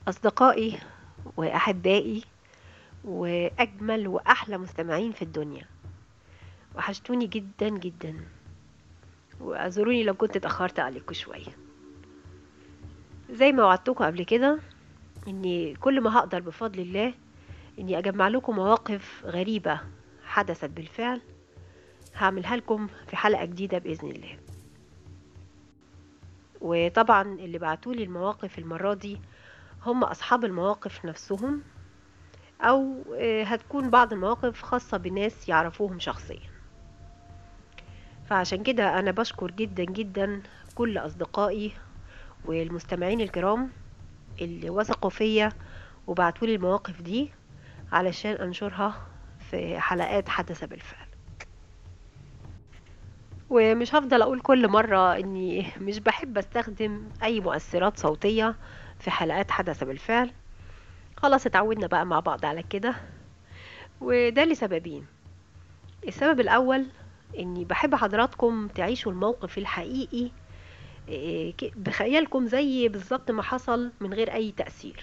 أصدقائي وأحبائي وأجمل وأحلى مستمعين في الدنيا وحشتوني جدا جدا واعذروني لو كنت اتأخرت عليكم شوية زي ما وعدتكم قبل كده اني كل ما هقدر بفضل الله اني اجمع لكم مواقف غريبة حدثت بالفعل هعملها لكم في حلقة جديدة بإذن الله وطبعا اللي بعتولي المواقف المرة دي هم أصحاب المواقف نفسهم أو هتكون بعض المواقف خاصة بناس يعرفوهم شخصيا فعشان كده أنا بشكر جدا جدا كل أصدقائي والمستمعين الكرام اللي وثقوا فيا وبعتولي المواقف دي علشان أنشرها في حلقات حدث بالفعل ومش هفضل أقول كل مرة إني مش بحب أستخدم أي مؤثرات صوتية في حلقات حدث بالفعل خلاص اتعودنا بقى مع بعض على كده وده لسببين السبب الأول إني بحب حضراتكم تعيشوا الموقف الحقيقي بخيالكم زي بالظبط ما حصل من غير أي تأثير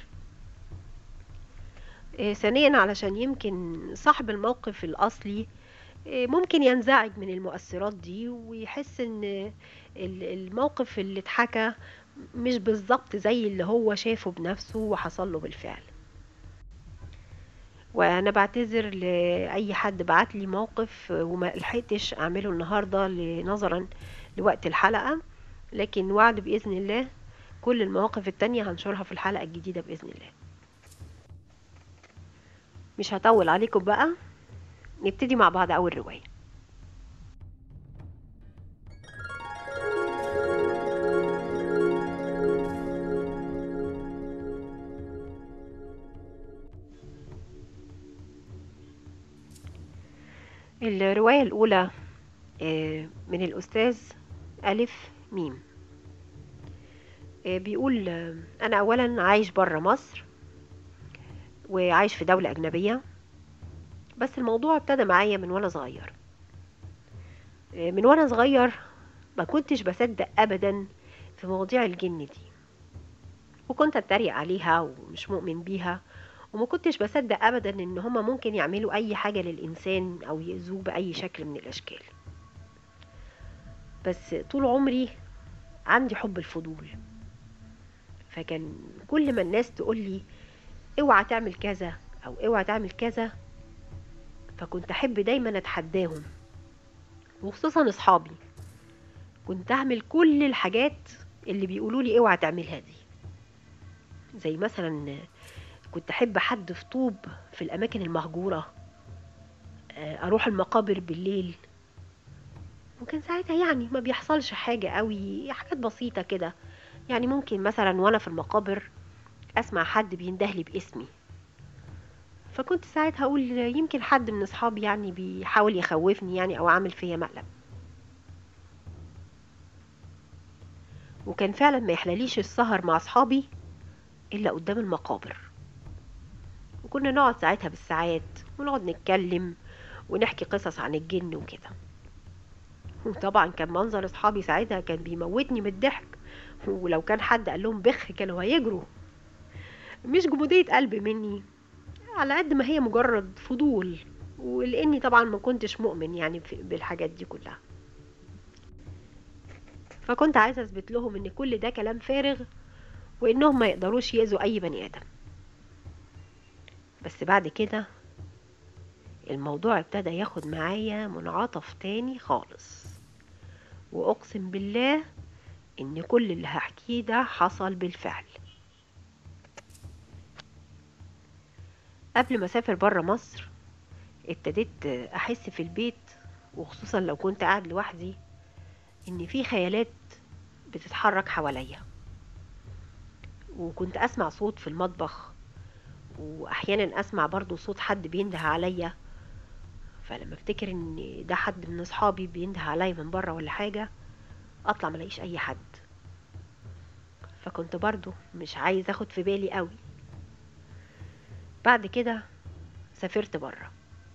ثانيا علشان يمكن صاحب الموقف الأصلي ممكن ينزعج من المؤثرات دي ويحس ان الموقف اللي اتحكى مش بالظبط زي اللي هو شافه بنفسه وحصل له بالفعل وانا بعتذر لاي حد بعت لي موقف وما لحقتش اعمله النهارده نظرا لوقت الحلقه لكن وعد باذن الله كل المواقف التانية هنشرها في الحلقه الجديده باذن الله مش هطول عليكم بقى نبتدي مع بعض اول روايه الرواية الأولى من الأستاذ ألف ميم بيقول أنا أولا عايش برا مصر وعايش في دولة أجنبية بس الموضوع ابتدى معايا من وأنا صغير من وأنا صغير ما كنتش بصدق أبدا في مواضيع الجن دي وكنت أتريق عليها ومش مؤمن بيها وما كنتش بصدق ابدا ان هما ممكن يعملوا اي حاجه للانسان او يأذوه باي شكل من الاشكال بس طول عمري عندي حب الفضول فكان كل ما الناس تقول لي اوعى تعمل كذا او اوعى تعمل كذا فكنت احب دايما اتحداهم وخصوصا اصحابي كنت اعمل كل الحاجات اللي بيقولوا لي اوعى تعملها دي زي مثلا كنت احب حد في طوب في الاماكن المهجوره اروح المقابر بالليل وكان ساعتها يعني ما بيحصلش حاجه قوي حاجات بسيطه كده يعني ممكن مثلا وانا في المقابر اسمع حد بيندهلي باسمي فكنت ساعتها اقول يمكن حد من اصحابي يعني بيحاول يخوفني يعني او عامل فيا مقلب وكان فعلا ما يحلاليش السهر مع اصحابي الا قدام المقابر وكنا نقعد ساعتها بالساعات ونقعد نتكلم ونحكي قصص عن الجن وكده وطبعا كان منظر اصحابي ساعتها كان بيموتني من الضحك ولو كان حد قال لهم بخ كانوا هيجروا مش جمودية قلب مني على قد ما هي مجرد فضول ولاني طبعا ما كنتش مؤمن يعني بالحاجات دي كلها فكنت عايزه اثبت لهم ان كل ده كلام فارغ وانهم ما يقدروش يأذوا اي بني ادم بس بعد كده الموضوع ابتدى ياخد معايا منعطف تاني خالص واقسم بالله ان كل اللي هحكيه ده حصل بالفعل قبل ما اسافر برا مصر ابتديت احس في البيت وخصوصا لو كنت قاعد لوحدي ان في خيالات بتتحرك حواليا وكنت اسمع صوت في المطبخ واحيانا اسمع برضو صوت حد بينده عليا فلما افتكر ان ده حد من اصحابي بينده عليا من بره ولا حاجه اطلع ملاقيش اي حد فكنت برضو مش عايز اخد في بالي قوي بعد كده سافرت بره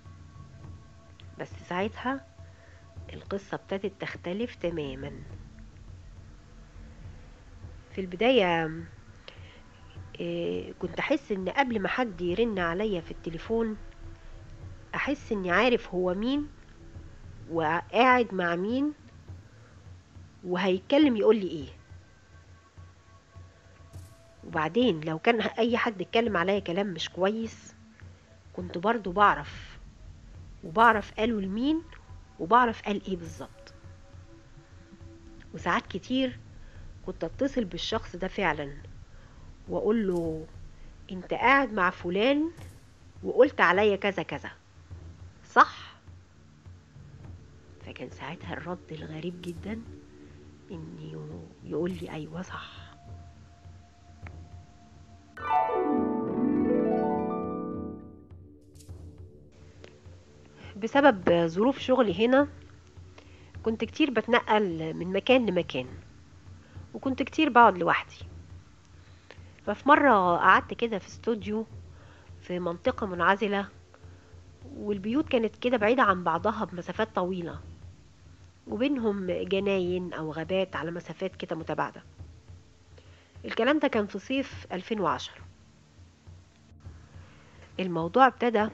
بس ساعتها القصة ابتدت تختلف تماما في البداية إيه كنت احس ان قبل ما حد يرن عليا في التليفون احس اني عارف هو مين وقاعد مع مين وهيتكلم يقول لي ايه وبعدين لو كان اي حد اتكلم عليا كلام مش كويس كنت برضو بعرف وبعرف قالوا لمين وبعرف قال ايه بالظبط وساعات كتير كنت اتصل بالشخص ده فعلا واقول له انت قاعد مع فلان وقلت عليا كذا كذا صح فكان ساعتها الرد الغريب جدا اني يقول لي ايوه صح بسبب ظروف شغلي هنا كنت كتير بتنقل من مكان لمكان وكنت كتير بقعد لوحدي ففي مرة قعدت كده في استوديو في منطقة منعزلة والبيوت كانت كده بعيدة عن بعضها بمسافات طويلة وبينهم جناين أو غابات على مسافات كده متباعدة الكلام ده كان في صيف 2010 الموضوع ابتدى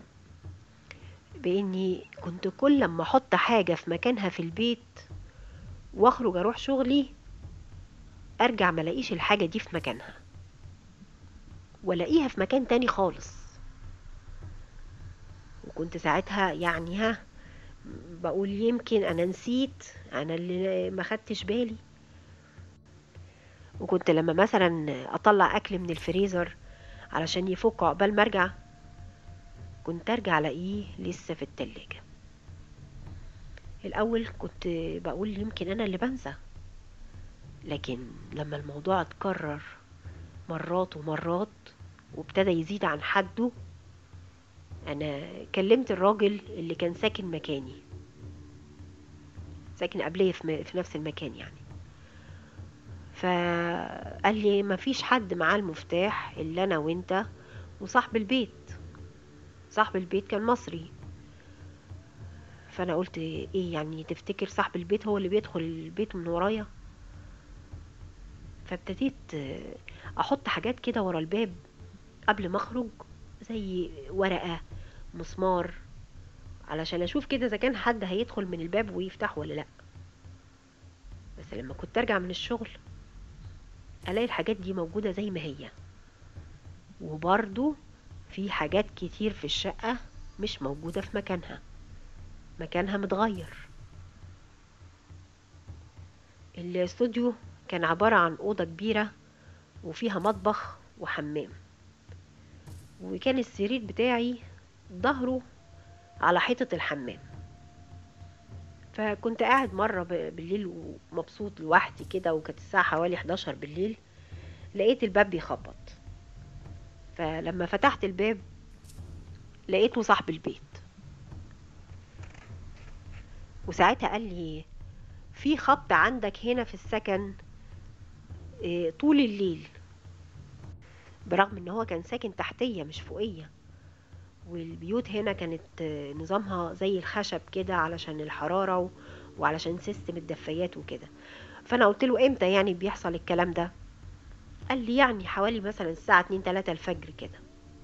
بإني كنت كل لما أحط حاجة في مكانها في البيت وأخرج أروح شغلي أرجع ملاقيش الحاجة دي في مكانها ولاقيها في مكان تاني خالص وكنت ساعتها يعني ها بقول يمكن انا نسيت انا اللي ما خدتش بالي وكنت لما مثلا اطلع اكل من الفريزر علشان يفك عقبال ما ارجع كنت ارجع الاقيه لسه في التلاجة الاول كنت بقول يمكن انا اللي بنسى لكن لما الموضوع اتكرر مرات ومرات وابتدى يزيد عن حده انا كلمت الراجل اللي كان ساكن مكاني ساكن قبليه في نفس المكان يعني فقال لي مفيش حد معاه المفتاح الا انا وانت وصاحب البيت صاحب البيت كان مصري فانا قلت ايه يعني تفتكر صاحب البيت هو اللي بيدخل البيت من ورايا فابتديت احط حاجات كده ورا الباب قبل ما اخرج زي ورقة مسمار علشان اشوف كده اذا كان حد هيدخل من الباب ويفتح ولا لا بس لما كنت ارجع من الشغل الاقي الحاجات دي موجودة زي ما هي وبرضو في حاجات كتير في الشقة مش موجودة في مكانها مكانها متغير الاستوديو كان عبارة عن أوضة كبيرة وفيها مطبخ وحمام وكان السرير بتاعي ظهره على حيطة الحمام فكنت قاعد مرة بالليل ومبسوط لوحدي كده وكانت الساعة حوالي 11 بالليل لقيت الباب بيخبط فلما فتحت الباب لقيته صاحب البيت وساعتها قال لي في خبط عندك هنا في السكن طول الليل برغم ان هو كان ساكن تحتية مش فوقية والبيوت هنا كانت نظامها زي الخشب كده علشان الحرارة وعلشان سيستم الدفايات وكده فانا قلت له امتى يعني بيحصل الكلام ده قال لي يعني حوالي مثلا الساعة 2 3 الفجر كده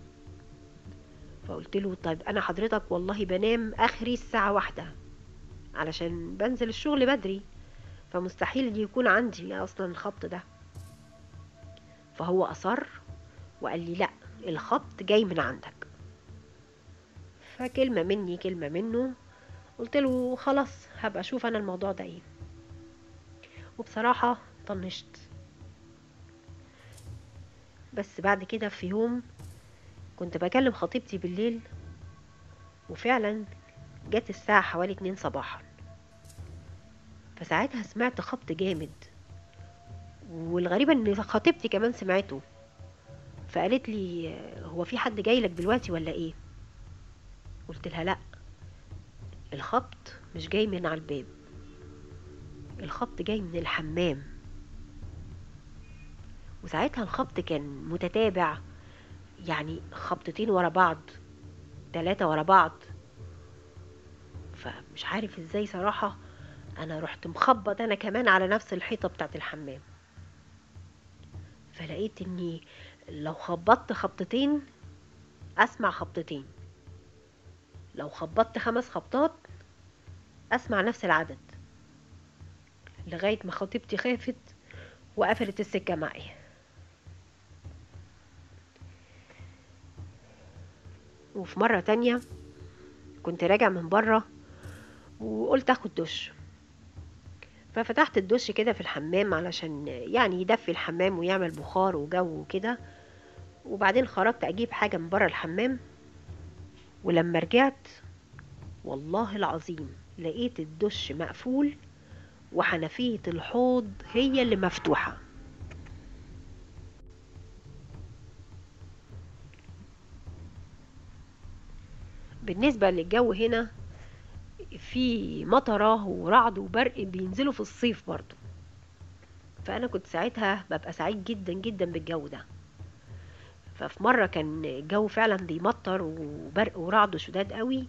فقلت له طيب انا حضرتك والله بنام اخري الساعة واحدة علشان بنزل الشغل بدري فمستحيل يكون عندي اصلا الخبط ده فهو اصر وقال لي لا الخبط جاي من عندك فكلمة مني كلمة منه قلت له خلاص هبقى اشوف انا الموضوع ده ايه وبصراحة طنشت بس بعد كده في يوم كنت بكلم خطيبتي بالليل وفعلا جت الساعة حوالي اتنين صباحا فساعتها سمعت خبط جامد والغريبة ان خطيبتي كمان سمعته فقالت لي هو في حد جاي لك دلوقتي ولا ايه قلت لها لا الخبط مش جاي من على الباب الخبط جاي من الحمام وساعتها الخبط كان متتابع يعني خبطتين ورا بعض تلاتة ورا بعض فمش عارف ازاي صراحة انا رحت مخبط انا كمان على نفس الحيطة بتاعت الحمام فلقيت اني لو خبطت خبطتين اسمع خبطتين لو خبطت خمس خبطات اسمع نفس العدد لغاية ما خطيبتي خافت وقفلت السكة معي وفي مرة تانية كنت راجع من بره وقلت اخد دش ففتحت الدش كده في الحمام علشان يعني يدفي الحمام ويعمل بخار وجو وكده وبعدين خرجت اجيب حاجة من بره الحمام ولما رجعت والله العظيم لقيت الدش مقفول وحنفية الحوض هي اللي مفتوحة بالنسبة للجو هنا في مطرة ورعد وبرق بينزلوا في الصيف برضو فأنا كنت ساعتها ببقى سعيد جدا جدا بالجو ده ففي مرة كان الجو فعلا بيمطر وبرق ورعد شداد قوي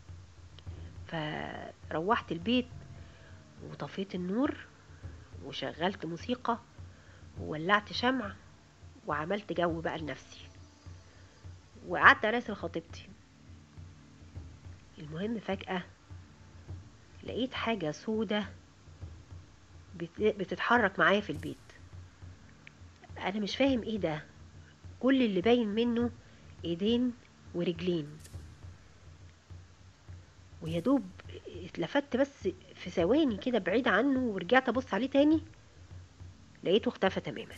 فروحت البيت وطفيت النور وشغلت موسيقى وولعت شمع وعملت جو بقى لنفسي وقعدت اراسل خطيبتي المهم فجأة لقيت حاجة سودة بتتحرك معايا في البيت انا مش فاهم ايه ده كل اللي باين منه ايدين ورجلين ويا دوب اتلفت بس في ثواني كده بعيد عنه ورجعت ابص عليه تاني لقيته اختفى تماما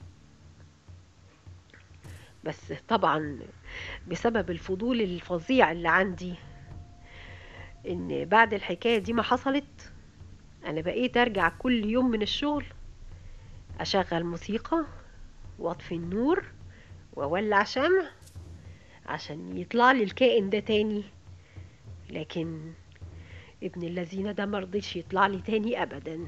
بس طبعا بسبب الفضول الفظيع اللي عندي ان بعد الحكايه دي ما حصلت انا بقيت ارجع كل يوم من الشغل اشغل موسيقى واطفي النور واولع شمع عشان يطلع لي الكائن ده تاني لكن ابن الذين ده مرضيش يطلع لي تاني ابدا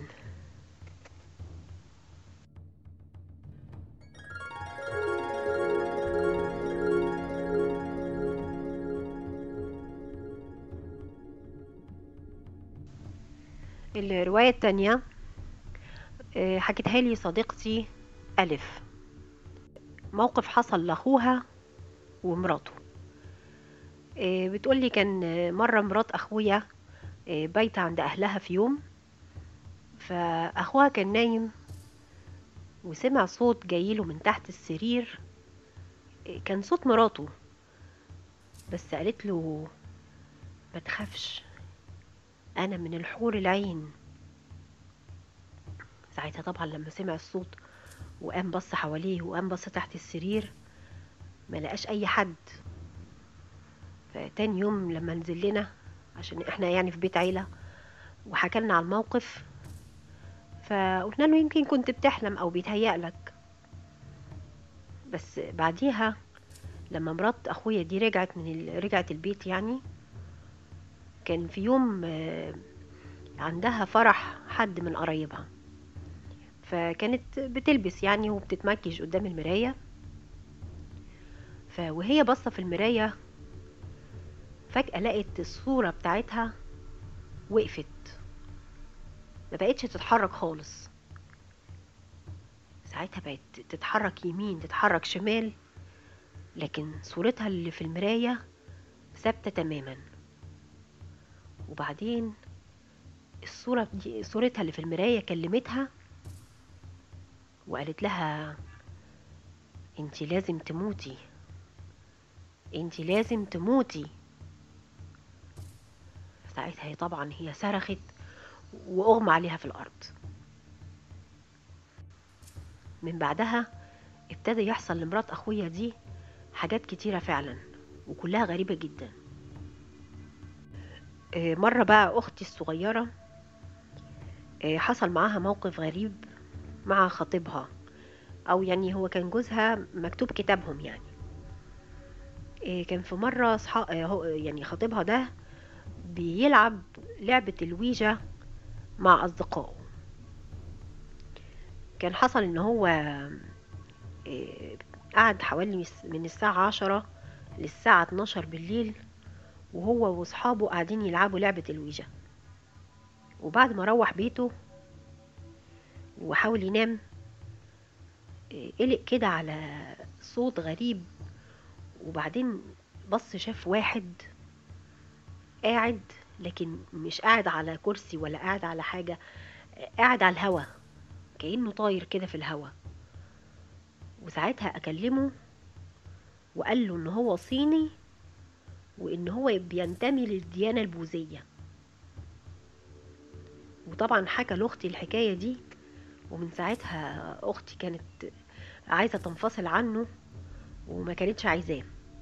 الرواية التانية حكتها لي صديقتي ألف موقف حصل لأخوها ومراته بتقولي كان مرة مرات أخويا بايتة عند أهلها في يوم فأخوها كان نايم وسمع صوت جايله من تحت السرير كان صوت مراته بس قالت له ما تخافش انا من الحور العين ساعتها طبعا لما سمع الصوت وقام بص حواليه وقام بص تحت السرير ما لقاش اي حد فتاني يوم لما نزل لنا عشان احنا يعني في بيت عيله وحكى لنا على الموقف فقلنا له يمكن كنت بتحلم او بيتهيأ لك بس بعديها لما مرات اخويا دي رجعت من ال... رجعت البيت يعني كان في يوم عندها فرح حد من قرايبها فكانت بتلبس يعني وبتتمكج قدام المراية فوهي باصة في المراية فجأة لقت الصورة بتاعتها وقفت ما بقتش تتحرك خالص ساعتها بقت تتحرك يمين تتحرك شمال لكن صورتها اللي في المراية ثابتة تماما وبعدين الصورة دي صورتها اللي في المراية كلمتها وقالت لها انت لازم تموتي انت لازم تموتي ساعتها هي طبعا هي صرخت واغمى عليها في الارض من بعدها ابتدى يحصل لمرات اخويا دي حاجات كتيرة فعلا وكلها غريبة جدا مرة بقى أختي الصغيرة حصل معاها موقف غريب مع خطيبها أو يعني هو كان جوزها مكتوب كتابهم يعني كان في مرة صح... يعني خطيبها ده بيلعب لعبة الويجا مع أصدقائه كان حصل إن هو قعد حوالي من الساعة عشرة للساعة 12 بالليل وهو واصحابه قاعدين يلعبوا لعبة الويجا وبعد ما روح بيته وحاول ينام آه، قلق كده على صوت غريب وبعدين بص شاف واحد قاعد لكن مش قاعد على كرسي ولا قاعد على حاجة آه، قاعد على الهوا كأنه طاير كده في الهوا وساعتها أكلمه وقال له إن هو صيني وإن هو بينتمي للديانة البوذية وطبعا حكى لاختي الحكايه دي ومن ساعتها اختي كانت عايزه تنفصل عنه وما كانتش عايزاه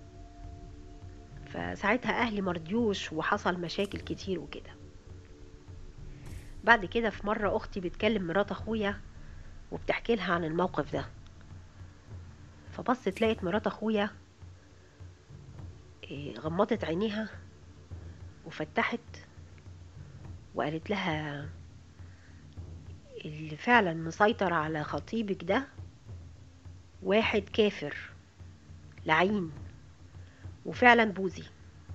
فساعتها اهلي مرضيوش وحصل مشاكل كتير وكده بعد كده في مره اختي بتكلم مرات اخويا وبتحكي لها عن الموقف ده فبصت لقيت مرات اخويا إيه، غمضت عينيها وفتحت وقالت لها اللي فعلا مسيطر على خطيبك ده واحد كافر لعين وفعلا بوذي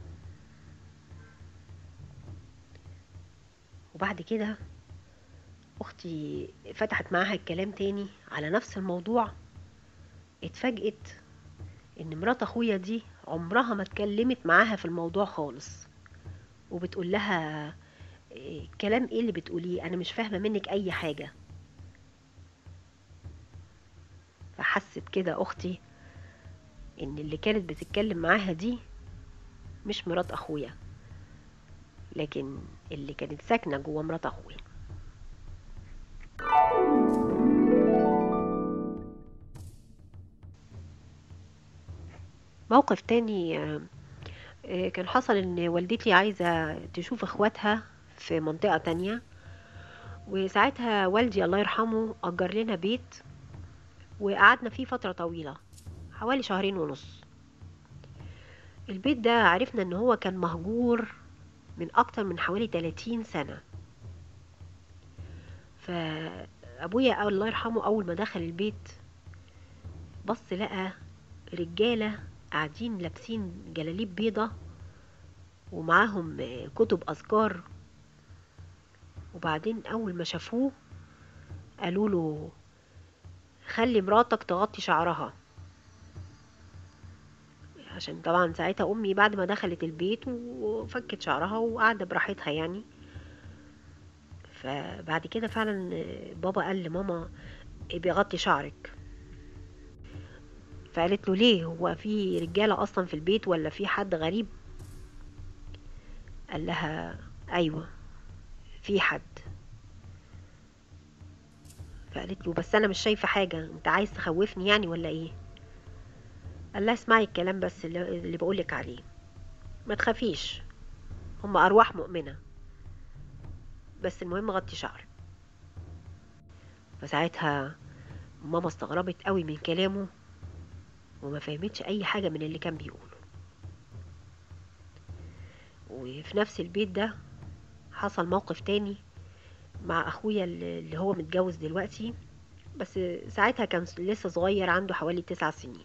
وبعد كده اختي فتحت معاها الكلام تاني على نفس الموضوع اتفاجئت ان مرات اخويا دي عمرها ما اتكلمت معاها في الموضوع خالص وبتقول لها إيه، كلام ايه اللي بتقوليه انا مش فاهمه منك اي حاجه فحست كده اختي ان اللي كانت بتتكلم معاها دي مش مرات اخويا لكن اللي كانت ساكنه جوه مرات اخويا موقف تاني آه، آه، كان حصل ان والدتي عايزه تشوف اخواتها في منطقة تانية وساعتها والدي الله يرحمه أجر لنا بيت وقعدنا فيه فترة طويلة حوالي شهرين ونص البيت ده عرفنا ان هو كان مهجور من اكتر من حوالي 30 سنة فابويا الله يرحمه اول ما دخل البيت بص لقى رجالة قاعدين لابسين جلاليب بيضة ومعاهم كتب اذكار وبعدين اول ما شافوه قالوا له خلي مراتك تغطي شعرها عشان طبعا ساعتها امي بعد ما دخلت البيت وفكت شعرها وقاعده براحتها يعني فبعد كده فعلا بابا قال لماما بيغطي شعرك فقالت له ليه هو في رجاله اصلا في البيت ولا في حد غريب قال لها ايوه في حد فقالت له بس انا مش شايفه حاجه انت عايز تخوفني يعني ولا ايه قال لها اسمعي الكلام بس اللي, اللي بقولك عليه ما تخافيش هم ارواح مؤمنه بس المهم غطي شعرك فساعتها ماما استغربت قوي من كلامه وما فهمتش اي حاجه من اللي كان بيقوله وفي نفس البيت ده حصل موقف تاني مع اخويا اللي هو متجوز دلوقتي بس ساعتها كان لسه صغير عنده حوالي تسع سنين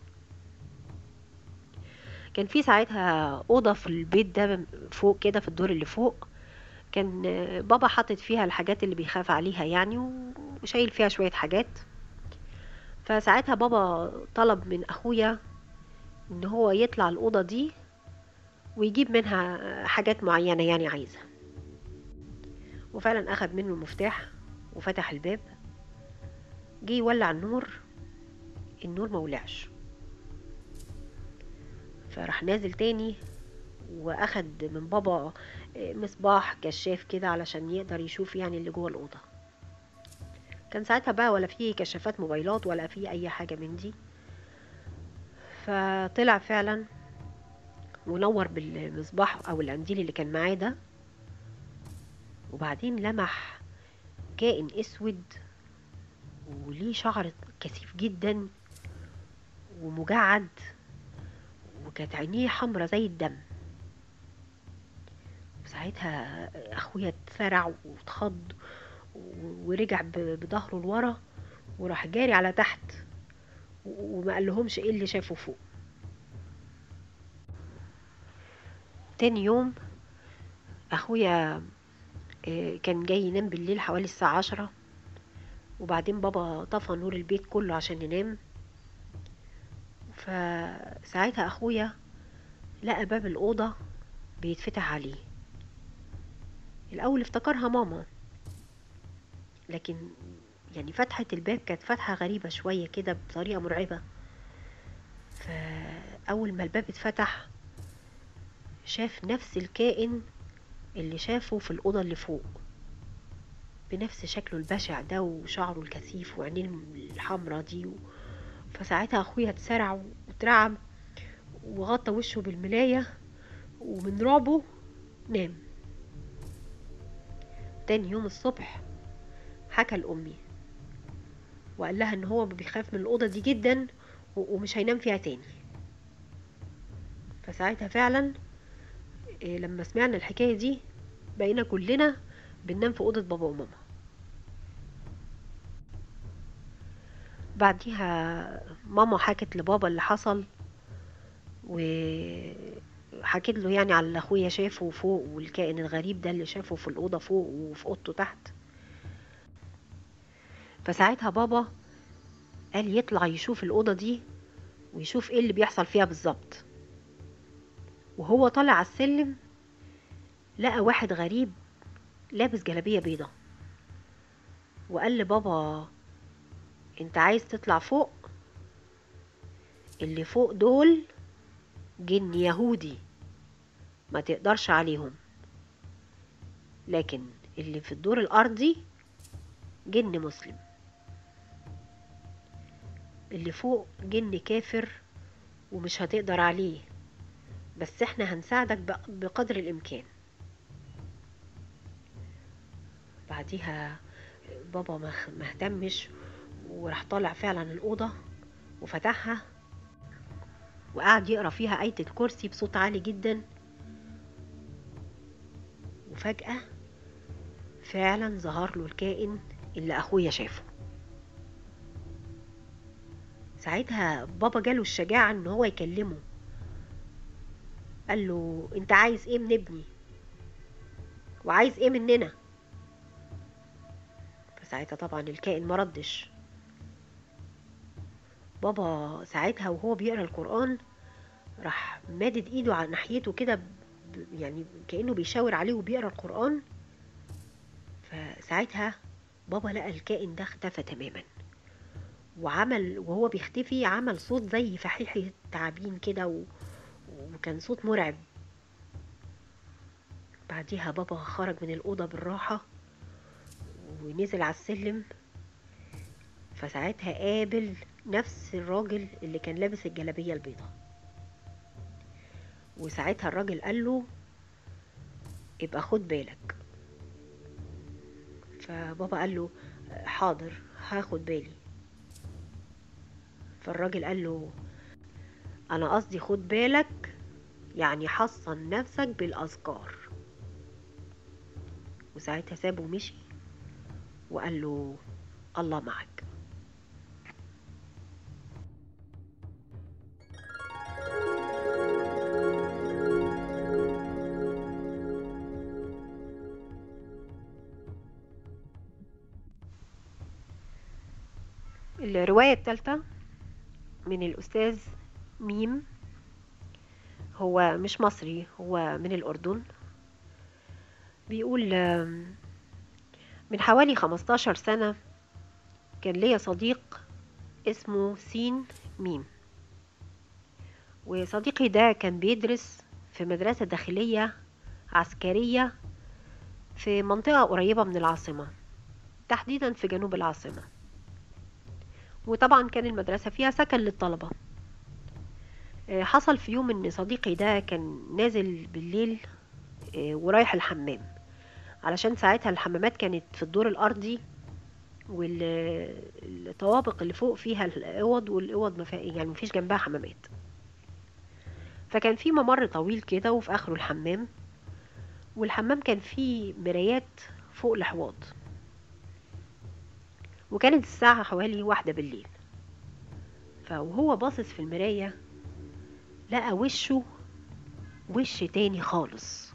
كان في ساعتها اوضه في البيت ده فوق كده في الدور اللي فوق كان بابا حاطط فيها الحاجات اللي بيخاف عليها يعني وشايل فيها شويه حاجات فساعتها بابا طلب من اخويا ان هو يطلع الاوضه دي ويجيب منها حاجات معينه يعني عايزها وفعلا أخد منه المفتاح وفتح الباب جه يولع النور النور مولعش فراح نازل تاني واخد من بابا مصباح كشاف كده علشان يقدر يشوف يعني اللي جوه الاوضه كان ساعتها بقى ولا في كشافات موبايلات ولا في اي حاجه من دي فطلع فعلا ونور بالمصباح او القنديل اللي كان معاه ده وبعدين لمح كائن اسود وليه شعر كثيف جدا ومجعد وكانت عينيه حمرة زي الدم وساعتها اخويا اتسرع واتخض ورجع بظهره لورا وراح جاري على تحت وما قالهمش ايه اللي شافه فوق تاني يوم اخويا آه، كان جاي ينام بالليل حوالي الساعة عشرة وبعدين بابا طفى نور البيت كله عشان ينام فساعتها اخويا لقى باب الأوضة بيتفتح عليه الأول افتكرها ماما لكن يعني فتحة الباب كانت فتحة غريبة شوية كده بطريقة مرعبة فأول ما الباب اتفتح شاف نفس الكائن اللي شافه في الأوضة اللي فوق بنفس شكله البشع ده وشعره الكثيف وعينيه الحمرا دي و... فساعتها أخويا اتسرع واترعب وغطى وشه بالملاية ومن رعبه نام تاني يوم الصبح حكى لأمي وقال لها ان هو بيخاف من الأوضة دي جدا ومش هينام فيها تاني فساعتها فعلا لما سمعنا الحكاية دي بقينا كلنا بننام في أوضة بابا وماما بعديها ماما حكت لبابا اللي حصل وحكيت له يعني على اللي اخويا شافه فوق والكائن الغريب ده اللي شافه في الأوضة فوق وفي أوضته تحت فساعتها بابا قال يطلع يشوف الأوضة دي ويشوف ايه اللي بيحصل فيها بالظبط وهو طالع على السلم لقى واحد غريب لابس جلابية بيضة وقال لبابا انت عايز تطلع فوق اللي فوق دول جن يهودي ما تقدرش عليهم لكن اللي في الدور الأرضي جن مسلم اللي فوق جن كافر ومش هتقدر عليه بس احنا هنساعدك بقدر الامكان بعديها بابا ما اهتمش وراح طالع فعلا الأوضة وفتحها وقعد يقرا فيها آية الكرسي بصوت عالي جدا وفجأة فعلا ظهر له الكائن اللي أخويا شافه ساعتها بابا جاله الشجاعة ان هو يكلمه قال له انت عايز ايه من ابني وعايز ايه مننا فساعتها طبعا الكائن مردش بابا ساعتها وهو بيقرا القرآن راح مادد ايده على ناحيته كده يعني كأنه بيشاور عليه وبيقرا القرآن فساعتها بابا لقى الكائن ده اختفى تماما وعمل وهو بيختفي عمل صوت زي فحيح التعابين كده و... وكان صوت مرعب بعديها بابا خرج من الأوضة بالراحة ونزل على السلم فساعتها قابل نفس الراجل اللي كان لابس الجلابية البيضة وساعتها الراجل قال له ابقى خد بالك فبابا قال له حاضر هاخد بالي فالراجل قال له انا قصدي خد بالك يعني حصن نفسك بالاذكار وساعتها سابه ومشي وقال له الله معك الرواية الثالثة من الأستاذ ميم هو مش مصري هو من الأردن بيقول من حوالي 15 سنة كان ليا صديق اسمه سين ميم وصديقي ده كان بيدرس في مدرسة داخلية عسكرية في منطقة قريبة من العاصمة تحديدا في جنوب العاصمة وطبعا كان المدرسة فيها سكن للطلبة حصل في يوم ان صديقي ده كان نازل بالليل ورايح الحمام علشان ساعتها الحمامات كانت في الدور الارضي والطوابق اللي فوق فيها الاوض والاوض ما يعني مفيش جنبها حمامات فكان في ممر طويل كده وفي اخره الحمام والحمام كان فيه مرايات فوق الحواض وكانت الساعة حوالي واحدة بالليل فوهو باصص في المراية لقى وشه وش تاني خالص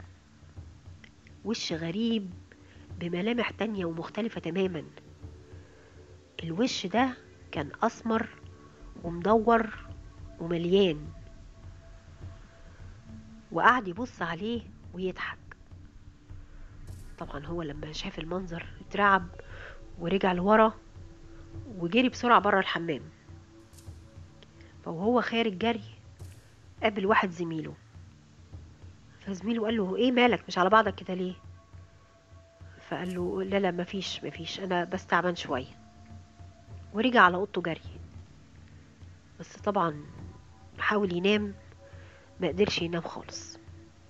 وش غريب بملامح تانية ومختلفة تماما الوش ده كان اسمر ومدور ومليان وقعد يبص عليه ويضحك طبعا هو لما شاف المنظر اترعب ورجع لورا وجري بسرعة برا الحمام فوهو خارج جري قابل واحد زميله فزميله قال له ايه مالك مش على بعضك كده ليه فقال له لا لا مفيش مفيش انا بس تعبان شويه ورجع على اوضته جري بس طبعا حاول ينام ما قدرش ينام خالص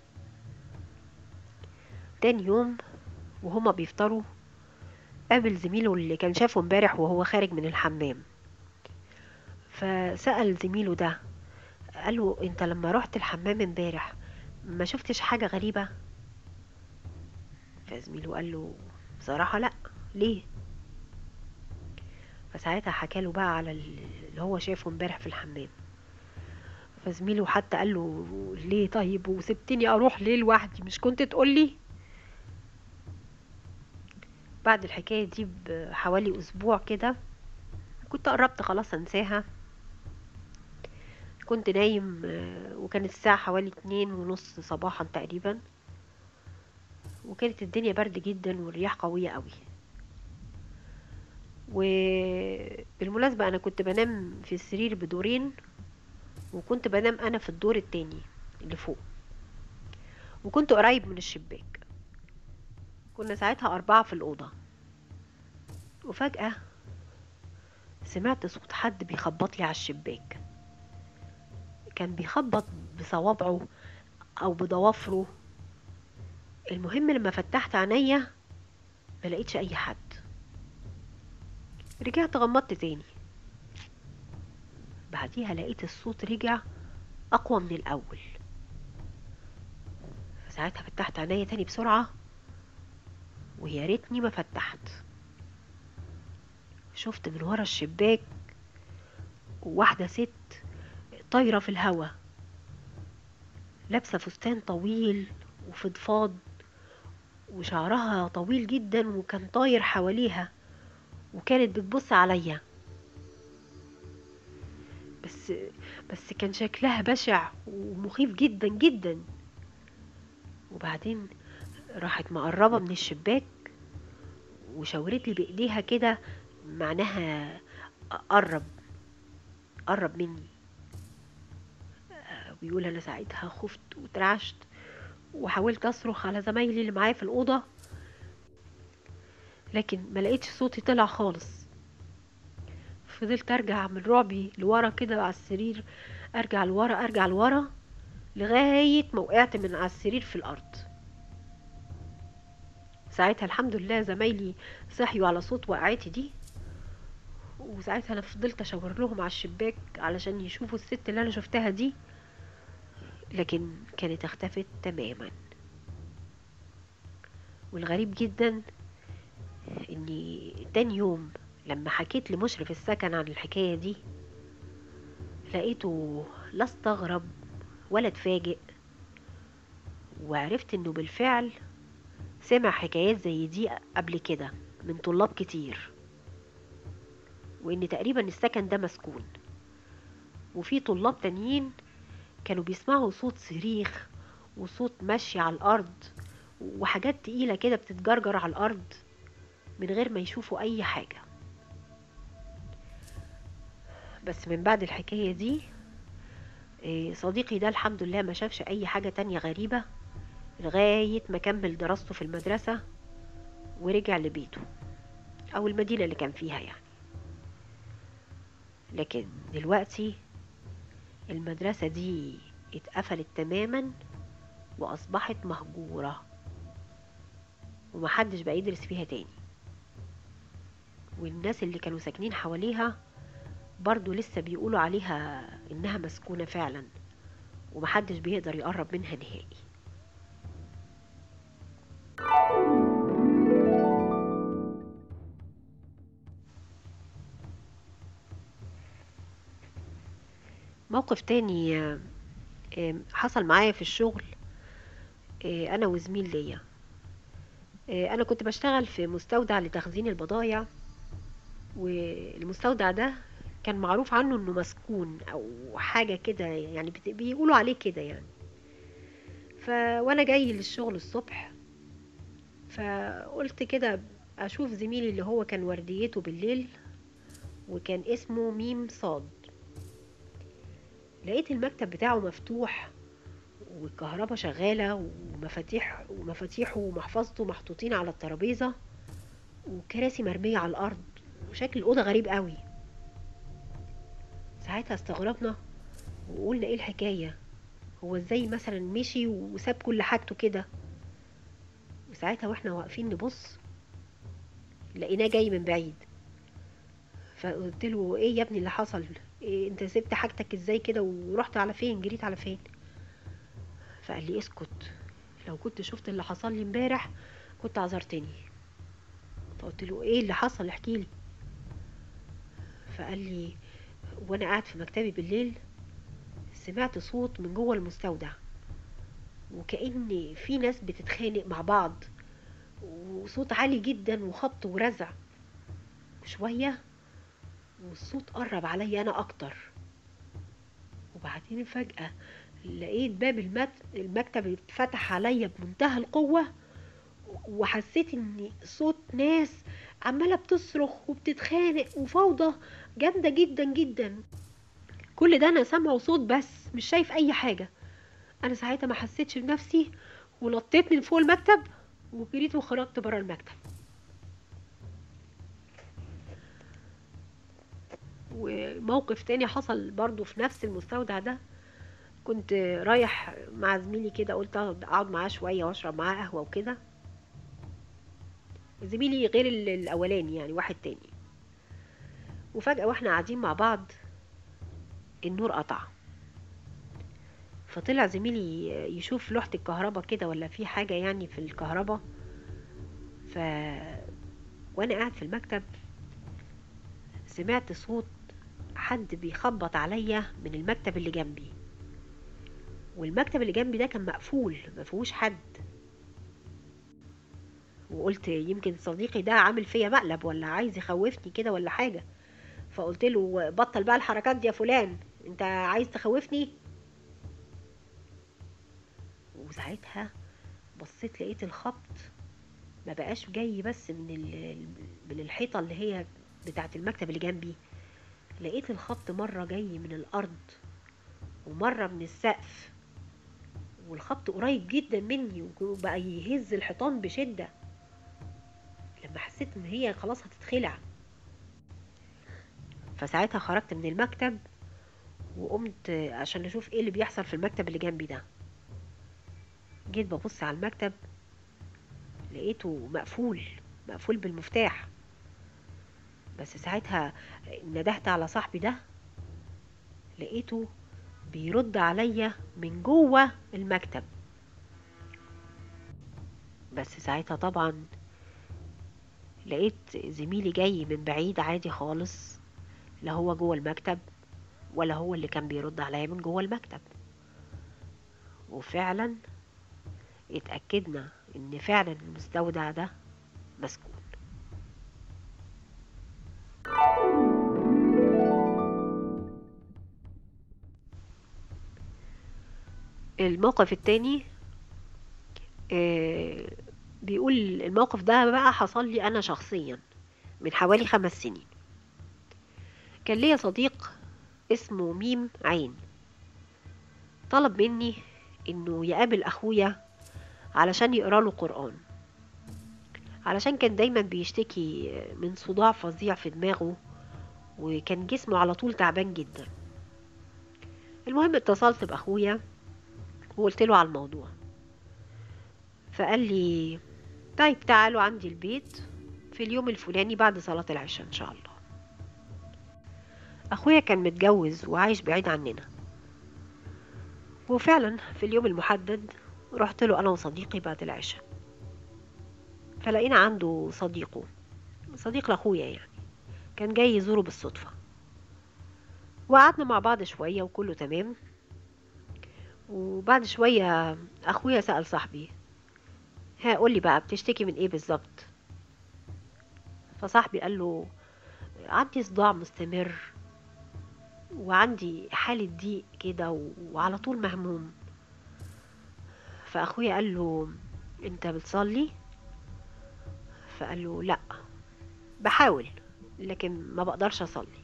تاني يوم وهما بيفطروا قابل زميله اللي كان شافه امبارح وهو خارج من الحمام فسأل زميله ده قال له انت لما رحت الحمام امبارح ما شفتش حاجة غريبة فزميله قال له بصراحة لا ليه فساعتها حكى له بقى على اللي هو شافه امبارح في الحمام فزميله حتى قال له ليه طيب وسبتني اروح ليه لوحدي مش كنت تقولي بعد الحكاية دي بحوالي اسبوع كده كنت قربت خلاص انساها كنت نايم وكانت الساعة حوالي اتنين ونص صباحا تقريبا وكانت الدنيا برد جدا والرياح قوية قوي وبالمناسبة أنا كنت بنام في السرير بدورين وكنت بنام أنا في الدور التاني اللي فوق وكنت قريب من الشباك كنا ساعتها أربعة في الأوضة وفجأة سمعت صوت حد بيخبط لي على الشباك كان بيخبط بصوابعه أو بضوافره المهم لما فتحت عينيا ما لقيتش اي حد رجعت غمضت تاني بعديها لقيت الصوت رجع اقوى من الاول فساعتها فتحت عينيا تاني بسرعة ويا ريتني ما فتحت شفت من ورا الشباك واحدة ست طايرة في الهوا لابسة فستان طويل وفضفاض وشعرها طويل جدا وكان طاير حواليها وكانت بتبص عليا بس بس كان شكلها بشع ومخيف جدا جدا وبعدين راحت مقربة من الشباك وشاورت لي بإيديها كده معناها قرب قرب مني بيقول أنا ساعتها خفت وترعشت وحاولت اصرخ على زمايلي اللي معايا في الاوضه لكن ما لقيتش صوتي طلع خالص فضلت ارجع من رعبي لورا كده على السرير ارجع لورا ارجع لورا لغايه ما وقعت من على السرير في الارض ساعتها الحمد لله زمايلي صحيوا على صوت وقعتي دي وساعتها انا فضلت اشاور لهم على الشباك علشان يشوفوا الست اللي انا شفتها دي لكن كانت اختفت تماما والغريب جدا اني تاني يوم لما حكيت لمشرف السكن عن الحكاية دي لقيته لا استغرب ولا اتفاجئ وعرفت انه بالفعل سمع حكايات زي دي قبل كده من طلاب كتير وان تقريبا السكن ده مسكون وفي طلاب تانيين كانوا بيسمعوا صوت صريخ وصوت مشي على الأرض وحاجات تقيلة كده بتتجرجر على الأرض من غير ما يشوفوا أي حاجة بس من بعد الحكاية دي صديقي ده الحمد لله ما شافش أي حاجة تانية غريبة لغاية ما كمل دراسته في المدرسة ورجع لبيته أو المدينة اللي كان فيها يعني لكن دلوقتي المدرسة دي اتقفلت تماما وأصبحت مهجورة ومحدش بقى يدرس فيها تاني والناس اللي كانوا ساكنين حواليها برضو لسه بيقولوا عليها إنها مسكونة فعلا ومحدش بيقدر يقرب منها نهائي موقف تاني حصل معايا في الشغل انا وزميل ليا انا كنت بشتغل في مستودع لتخزين البضايع والمستودع ده كان معروف عنه انه مسكون او حاجة كده يعني بت- بيقولوا عليه كده يعني ف وانا جاي للشغل الصبح فقلت كده اشوف زميلي اللي هو كان ورديته بالليل وكان اسمه ميم صاد لقيت المكتب بتاعه مفتوح والكهرباء شغالة ومفاتيح ومفاتيحه ومحفظته محطوطين على الترابيزة وكراسي مرمية على الأرض وشكل الأوضة غريب قوي ساعتها استغربنا وقلنا ايه الحكاية هو ازاي مثلا مشي وساب كل حاجته كده وساعتها واحنا واقفين نبص لقيناه جاي من بعيد فقلت له ايه يا ابني اللي حصل إيه انت سبت حاجتك ازاي كده ورحت على فين جريت على فين فقال لي اسكت لو كنت شفت اللي حصل لي امبارح كنت عذرتني فقلت له ايه اللي حصل احكي لي فقال لي وانا قاعد في مكتبي بالليل سمعت صوت من جوه المستودع وكأن في ناس بتتخانق مع بعض وصوت عالي جدا وخبط ورزع شوية والصوت قرب عليا أنا أكتر وبعدين فجأة لقيت باب المت- المكتب اتفتح عليا بمنتهى القوة وحسيت ان صوت ناس عمالة بتصرخ وبتتخانق وفوضى جامدة جدا جدا كل ده انا سامعه صوت بس مش شايف اي حاجة انا ساعتها ما حسيتش بنفسي ونطيت من فوق المكتب وجريت وخرجت برا المكتب وموقف تاني حصل برضو في نفس المستودع ده كنت رايح مع زميلي كده قلت اقعد معاه شوية واشرب معاه قهوة وكده زميلي غير ال- الاولاني يعني واحد تاني وفجأة واحنا قاعدين مع بعض النور قطع فطلع زميلي يشوف لوحة الكهرباء كده ولا في حاجة يعني في الكهرباء ف وانا قاعد في المكتب سمعت صوت حد بيخبط عليا من المكتب اللي جنبي والمكتب اللي جنبي ده كان مقفول ما فيهوش حد وقلت يمكن صديقي ده عامل فيا مقلب ولا عايز يخوفني كده ولا حاجة فقلت له بطل بقى الحركات دي يا فلان انت عايز تخوفني وساعتها بصيت لقيت الخبط ما بقاش جاي بس من ال- من الحيطة اللي هي بتاعت المكتب اللي جنبي لقيت الخبط مرة جاي من الأرض ومرة من السقف والخبط قريب جدا مني وبقى يهز الحيطان بشدة لما حسيت ان هي خلاص هتتخلع فساعتها خرجت من المكتب وقمت عشان اشوف ايه اللي بيحصل في المكتب اللي جنبي ده جيت ببص على المكتب لقيته مقفول مقفول بالمفتاح بس ساعتها ندهت على صاحبي ده لقيته بيرد عليا من جوه المكتب بس ساعتها طبعا لقيت زميلي جاي من بعيد عادي خالص لا هو جوه المكتب ولا هو اللي كان بيرد عليا من جوه المكتب وفعلا اتأكدنا ان فعلا المستودع ده مسكون الموقف التاني آه، بيقول الموقف ده بقى حصل لي انا شخصيا من حوالي خمس سنين كان ليا صديق اسمه ميم عين طلب مني انه يقابل اخويا علشان يقرا له قرآن علشان كان دايما بيشتكي من صداع فظيع في دماغه وكان جسمه على طول تعبان جدا المهم اتصلت باخويا وقلت له على الموضوع فقال لي طيب تعالوا عندي البيت في اليوم الفلاني بعد صلاة العشاء ان شاء الله اخويا كان متجوز وعايش بعيد عننا وفعلا في اليوم المحدد رحت له انا وصديقي بعد العشاء فلقينا عنده صديقه صديق لاخويا يعني كان جاي يزوره بالصدفة وقعدنا مع بعض شوية وكله تمام وبعد شوية اخويا سأل صاحبي ها قولي بقى بتشتكي من ايه بالظبط فصاحبي قال له عندي صداع مستمر وعندي حالة ضيق كده و- وعلى طول مهموم فأخويا قال له أنت بتصلي؟ فقال له لأ بحاول لكن ما بقدرش أصلي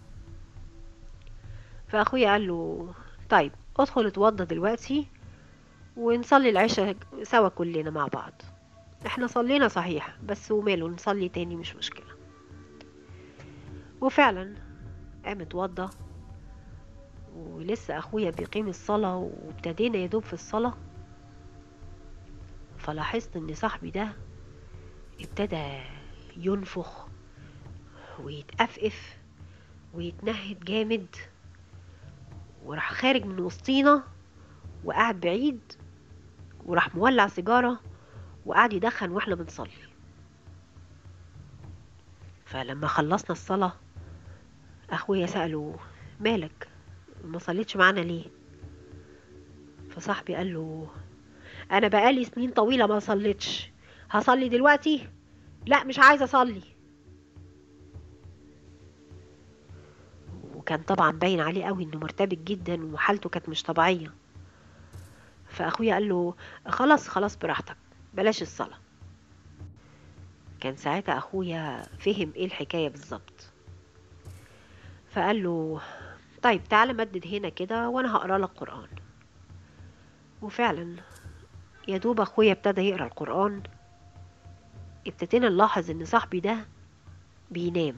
فأخويا قال له طيب ادخل اتوضى دلوقتي ونصلي العشاء سوا كلنا مع بعض احنا صلينا صحيح بس وماله نصلي تاني مش مشكلة وفعلا قام اتوضى ولسه اخويا بيقيم الصلاة وابتدينا يدوب في الصلاة فلاحظت ان صاحبي ده ابتدى ينفخ ويتأفئف ويتنهد جامد وراح خارج من وسطينا وقعد بعيد وراح مولع سيجارة وقعد يدخن واحنا بنصلي فلما خلصنا الصلاة اخويا سأله مالك ما صليتش معانا ليه فصاحبي قال له انا بقالي سنين طويلة ما صليتش هصلي دلوقتي لا مش عايزة اصلي وكان طبعا باين عليه قوي انه مرتبك جدا وحالته كانت مش طبيعية فاخويا قال له خلاص خلاص براحتك بلاش الصلاة كان ساعتها اخويا فهم ايه الحكاية بالظبط فقال له طيب تعالى مدد هنا كده وانا هقرا لك قرآن وفعلا يا دوب اخويا ابتدى يقرا القرآن ابتدينا نلاحظ ان صاحبي ده بينام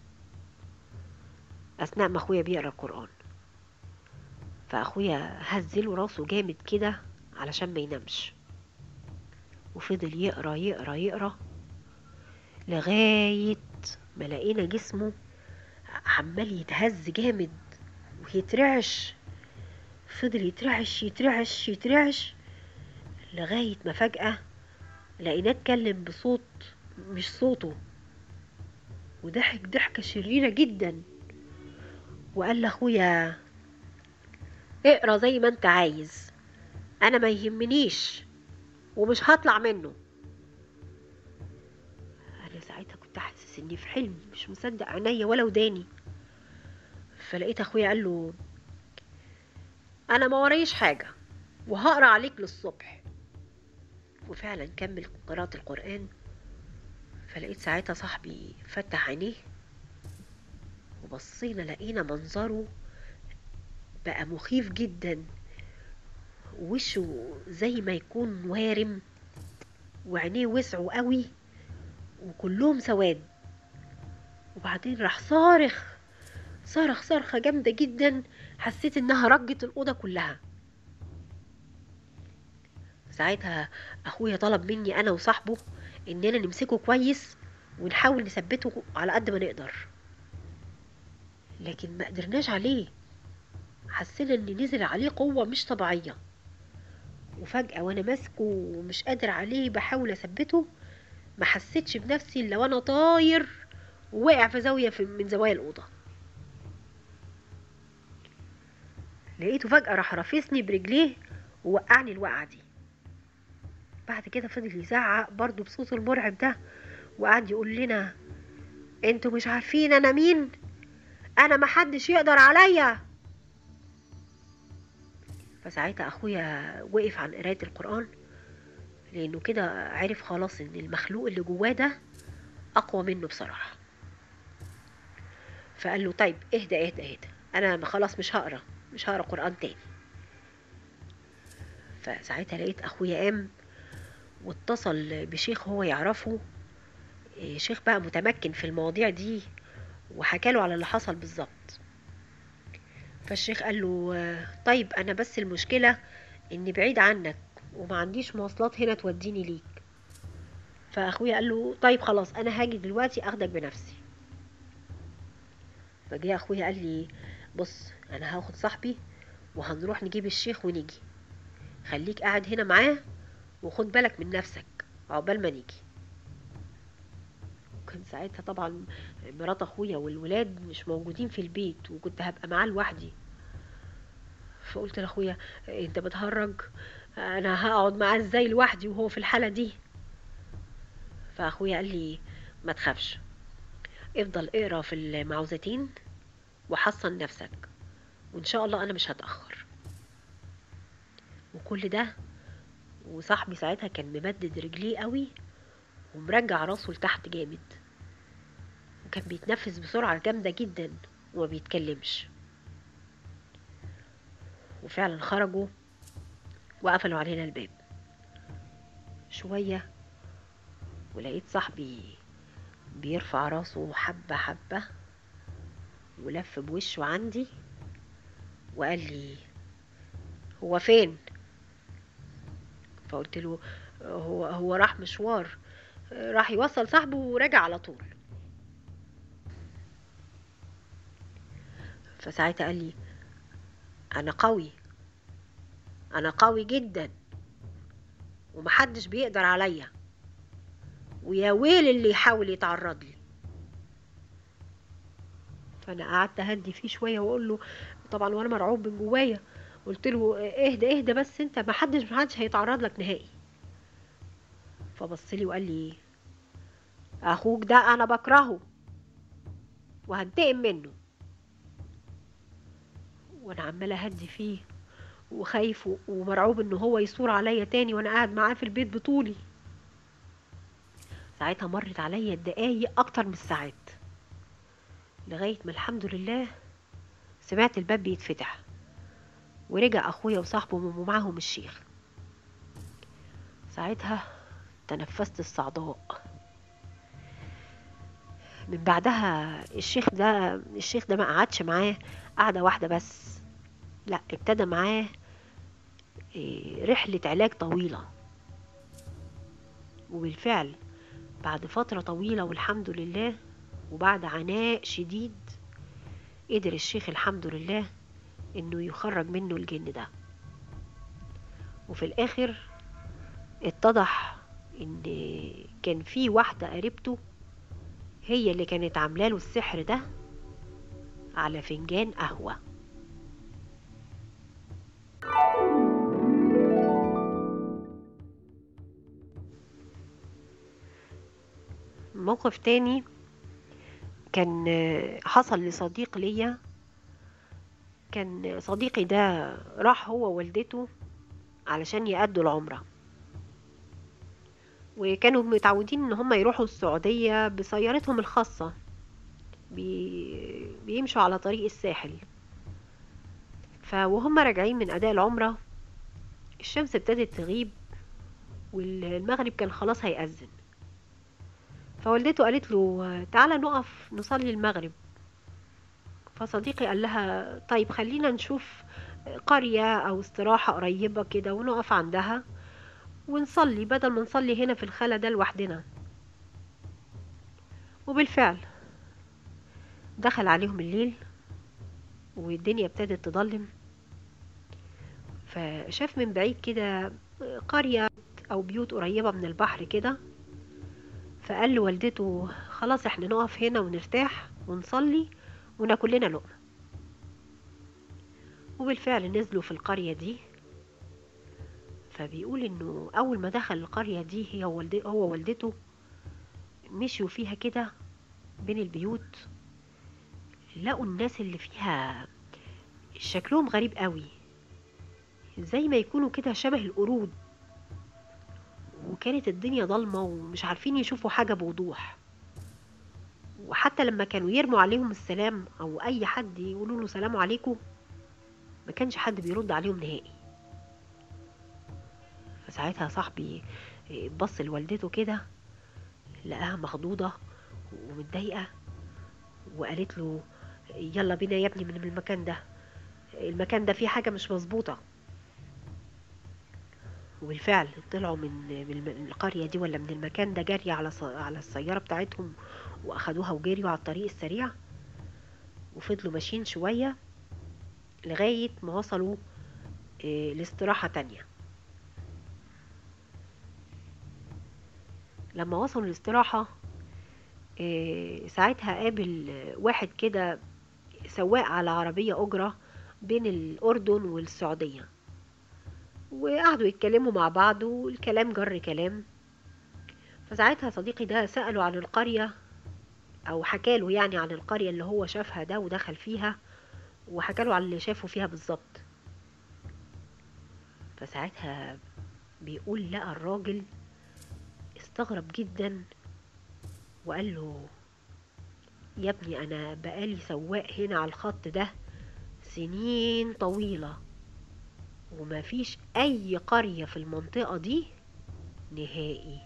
اثناء ما اخويا بيقرا القرآن فاخويا هزله راسه جامد كده علشان ما ينامش وفضل يقرا يقرا يقرا لغاية ما لقينا جسمه عمال يتهز جامد ويترعش فضل يترعش يترعش يترعش لغاية ما فجأة لقيناه اتكلم بصوت مش صوته وضحك ضحكة شريرة جدا وقال لاخويا اقرا زي ما انت عايز انا ما يهمنيش ومش هطلع منه انا ساعتها كنت حاسس اني في حلم مش مصدق عينيا ولا وداني فلقيت اخويا قال له انا ما ورايش حاجه وهقرا عليك للصبح وفعلا كمل قراءة القرآن فلقيت ساعتها صاحبي فتح عينيه وبصينا لقينا منظره بقى مخيف جدا وشه زي ما يكون وارم وعينيه وسعوا قوي وكلهم سواد وبعدين راح صارخ صرخ صرخة جامدة جدا حسيت انها رجت الأوضة كلها ساعتها اخويا طلب مني انا وصاحبه اننا نمسكه كويس ونحاول نثبته على قد ما نقدر لكن ما قدرناش عليه حسينا ان نزل عليه قوة مش طبيعية وفجأة وانا ماسكه ومش قادر عليه بحاول اثبته ما حسيتش بنفسي الا وانا طاير ووقع في زاوية في من زوايا الأوضة لقيته فجأة راح رافسني برجليه ووقعني الوقعة دي بعد كده فضل يزعق برضه بصوته المرعب ده وقعد يقول لنا انتوا مش عارفين انا مين انا محدش يقدر عليا فساعتها اخويا وقف عن قرايه القران لانه كده عرف خلاص ان المخلوق اللي جواه ده اقوى منه بصراحه فقال له طيب اهدى اهدى اهدى انا خلاص مش هقرا مش هقرا قران تاني فساعتها لقيت اخويا قام واتصل بشيخ هو يعرفه إيه، شيخ بقى متمكن في المواضيع دي وحكى له على اللي حصل بالظبط فالشيخ قال له آه، طيب انا بس المشكله اني بعيد عنك وما عنديش مواصلات هنا توديني ليك فاخويا قال له طيب خلاص انا هاجي دلوقتي اخدك بنفسي فجه اخويا قال لي بص انا هاخد صاحبي وهنروح نجيب الشيخ ونيجي خليك قاعد هنا معاه وخد بالك من نفسك عقبال ما نيجي وكان ساعتها طبعا مرات اخويا والولاد مش موجودين في البيت وكنت هبقى معاه لوحدي فقلت لاخويا انت بتهرج انا هقعد معاه ازاي لوحدي وهو في الحاله دي فاخويا قال لي ما تخافش افضل اقرا في المعوذتين وحصن نفسك وان شاء الله انا مش هتاخر وكل ده وصاحبي ساعتها كان ممدد رجليه قوي ومرجع راسه لتحت جامد وكان بيتنفس بسرعة جامدة جدا وما بيتكلمش وفعلا خرجوا وقفلوا علينا الباب شوية ولقيت صاحبي بيرفع راسه حبة حبة ولف بوشه عندي وقال لي هو فين فقلت له هو هو راح مشوار راح يوصل صاحبه ورجع على طول فساعتها قال لي انا قوي انا قوي جدا ومحدش بيقدر عليا ويا ويل اللي يحاول يتعرض لي فانا قعدت اهدي فيه شويه واقول له طبعا وانا مرعوب من جوايا قلت له اهدى اهدى بس انت محدش محدش هيتعرض لك نهائي فبص لي وقال لي اخوك ده انا بكرهه وهنتقم منه وانا عماله اهدي فيه وخايف ومرعوب ان هو يثور عليا تاني وانا قاعد معاه في البيت بطولي ساعتها مرت عليا الدقايق اكتر من الساعات لغايه ما الحمد لله سمعت الباب بيتفتح ورجع اخويا وصاحبه ومعاهم الشيخ ساعتها تنفست الصعداء من بعدها الشيخ ده الشيخ ده ما قعدش معاه قعده واحده بس لا ابتدى معاه رحله علاج طويله وبالفعل بعد فتره طويله والحمد لله وبعد عناء شديد قدر الشيخ الحمد لله انه يخرج منه الجن ده وفي الاخر اتضح ان كان في واحدة قريبته هي اللي كانت عامله له السحر ده على فنجان قهوة موقف تاني كان حصل لصديق ليا كان صديقي ده راح هو ووالدته علشان يأدوا العمرة وكانوا متعودين ان هم يروحوا السعودية بسيارتهم الخاصة بي... بيمشوا على طريق الساحل فوهم راجعين من أداء العمرة الشمس ابتدت تغيب والمغرب كان خلاص هيأذن فوالدته قالت له تعالى نقف نصلي المغرب فصديقي قال لها طيب خلينا نشوف قرية أو استراحة قريبة كده ونقف عندها ونصلي بدل ما نصلي هنا في الخلا ده لوحدنا وبالفعل دخل عليهم الليل والدنيا ابتدت تضلم فشاف من بعيد كده قرية أو بيوت قريبة من البحر كده فقال لوالدته خلاص احنا نقف هنا ونرتاح ونصلي وناكل لنا لقمة وبالفعل نزلوا في القرية دي فبيقول انه اول ما دخل القرية دي هي ووالد- هو ووالدته مشيوا فيها كده بين البيوت لقوا الناس اللي فيها شكلهم غريب قوي زي ما يكونوا كده شبه القرود وكانت الدنيا ضلمة ومش عارفين يشوفوا حاجة بوضوح وحتى لما كانوا يرموا عليهم السلام او اي حد يقولوا له سلام عليكم ما كانش حد بيرد عليهم نهائي فساعتها صاحبي بص لوالدته كده لقاها مخضوضة ومتضايقة وقالت له يلا بينا يا ابني من المكان ده المكان ده فيه حاجة مش مظبوطة وبالفعل طلعوا من من القرية دي ولا من المكان ده جري على ص- على السيارة بتاعتهم واخدوها وجريوا على الطريق السريع وفضلوا ماشيين شوية لغاية ما وصلوا آه، لاستراحة تانية لما وصلوا الاستراحة آه، ساعتها قابل آه، واحد كده سواق على عربية أجرة بين الأردن والسعودية وقعدوا يتكلموا مع بعض والكلام جر كلام فساعتها صديقي ده سأله عن القرية او حكاله يعني عن القرية اللي هو شافها ده ودخل فيها وحكاله عن اللي شافه فيها بالظبط فساعتها بيقول لقى الراجل استغرب جدا وقال له يا ابني انا بقالي سواق هنا على الخط ده سنين طويلة وما فيش اي قرية في المنطقة دي نهائي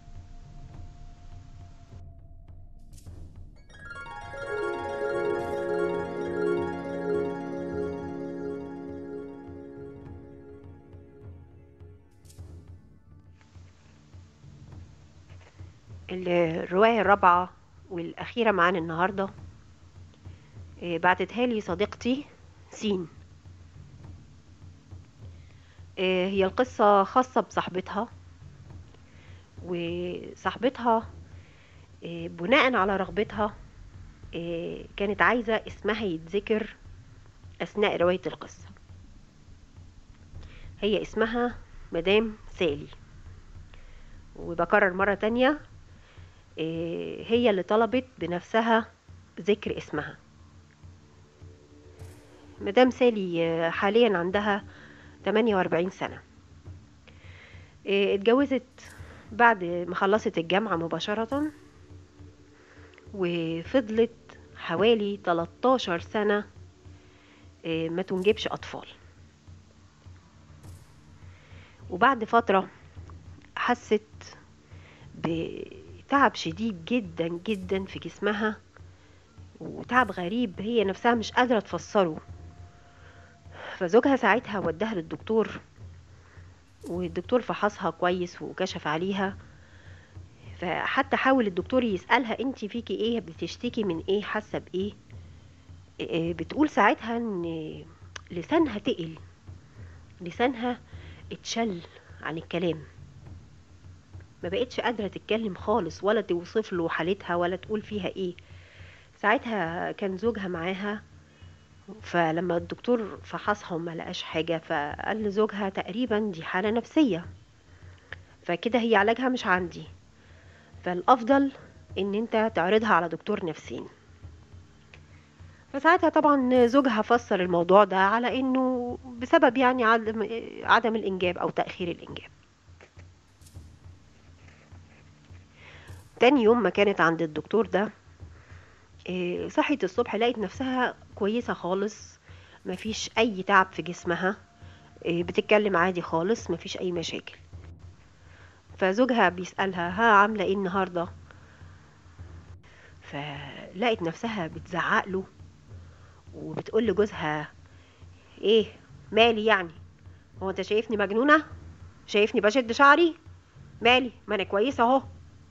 الرواية الرابعة والأخيرة معانا النهاردة آه، بعتتها لي صديقتي سين آه، هي القصة خاصة بصاحبتها وصاحبتها آه، بناء على رغبتها آه، كانت عايزة اسمها يتذكر أثناء رواية القصة هي اسمها مدام سالي وبكرر مرة تانية آه، هي اللي طلبت بنفسها ذكر اسمها مدام سالي آه، حاليا عندها 48 سنة آه، اتجوزت بعد ما خلصت الجامعة مباشرة وفضلت حوالي 13 سنة آه، ما تنجبش أطفال وبعد فترة حست بتعب شديد جدا جدا في جسمها وتعب غريب هي نفسها مش قادرة تفسره فزوجها ساعتها وداها للدكتور والدكتور فحصها كويس وكشف عليها فحتى حاول الدكتور يسألها انت فيكي ايه بتشتكي من ايه حاسة بايه إيه، بتقول ساعتها ان لسانها تقل لسانها اتشل عن الكلام ما بقتش قادرة تتكلم خالص ولا توصف له حالتها ولا تقول فيها ايه ساعتها كان زوجها معاها فلما الدكتور فحصها وما لقاش حاجة فقال لزوجها تقريبا دي حالة نفسية فكده هي علاجها مش عندي فالأفضل إن أنت تعرضها على دكتور نفسين فساعتها طبعا زوجها فسر الموضوع ده على إنه بسبب يعني عدم عدم الإنجاب أو تأخير الإنجاب تاني يوم ما كانت عند الدكتور ده إيه، صحيت الصبح لقيت نفسها كويسة خالص مفيش أي تعب في جسمها إيه، بتتكلم عادي خالص مفيش أي مشاكل فزوجها بيسألها ها عاملة ايه النهاردة فلقت نفسها بتزعق له وبتقول لجوزها ايه مالي يعني هو انت شايفني مجنونة شايفني بشد شعري مالي ما انا كويسة اهو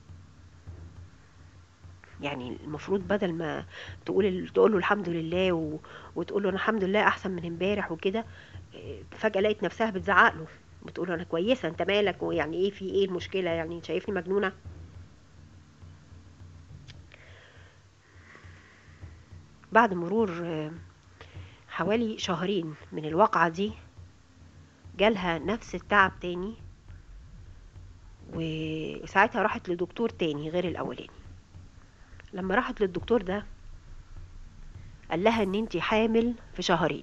يعني المفروض بدل ما تقول تقول له الحمد لله و... وتقول له انا الحمد لله احسن من امبارح وكده إيه، فجأة لقيت نفسها بتزعق له بتقول له انا كويسة انت مالك ويعني ايه في ايه المشكلة يعني انت شايفني مجنونة بعد مرور آه، حوالي شهرين من الواقعة دي جالها نفس التعب تاني وساعتها راحت لدكتور تاني غير الاولاني لما راحت للدكتور ده قال لها ان انتي حامل في شهرين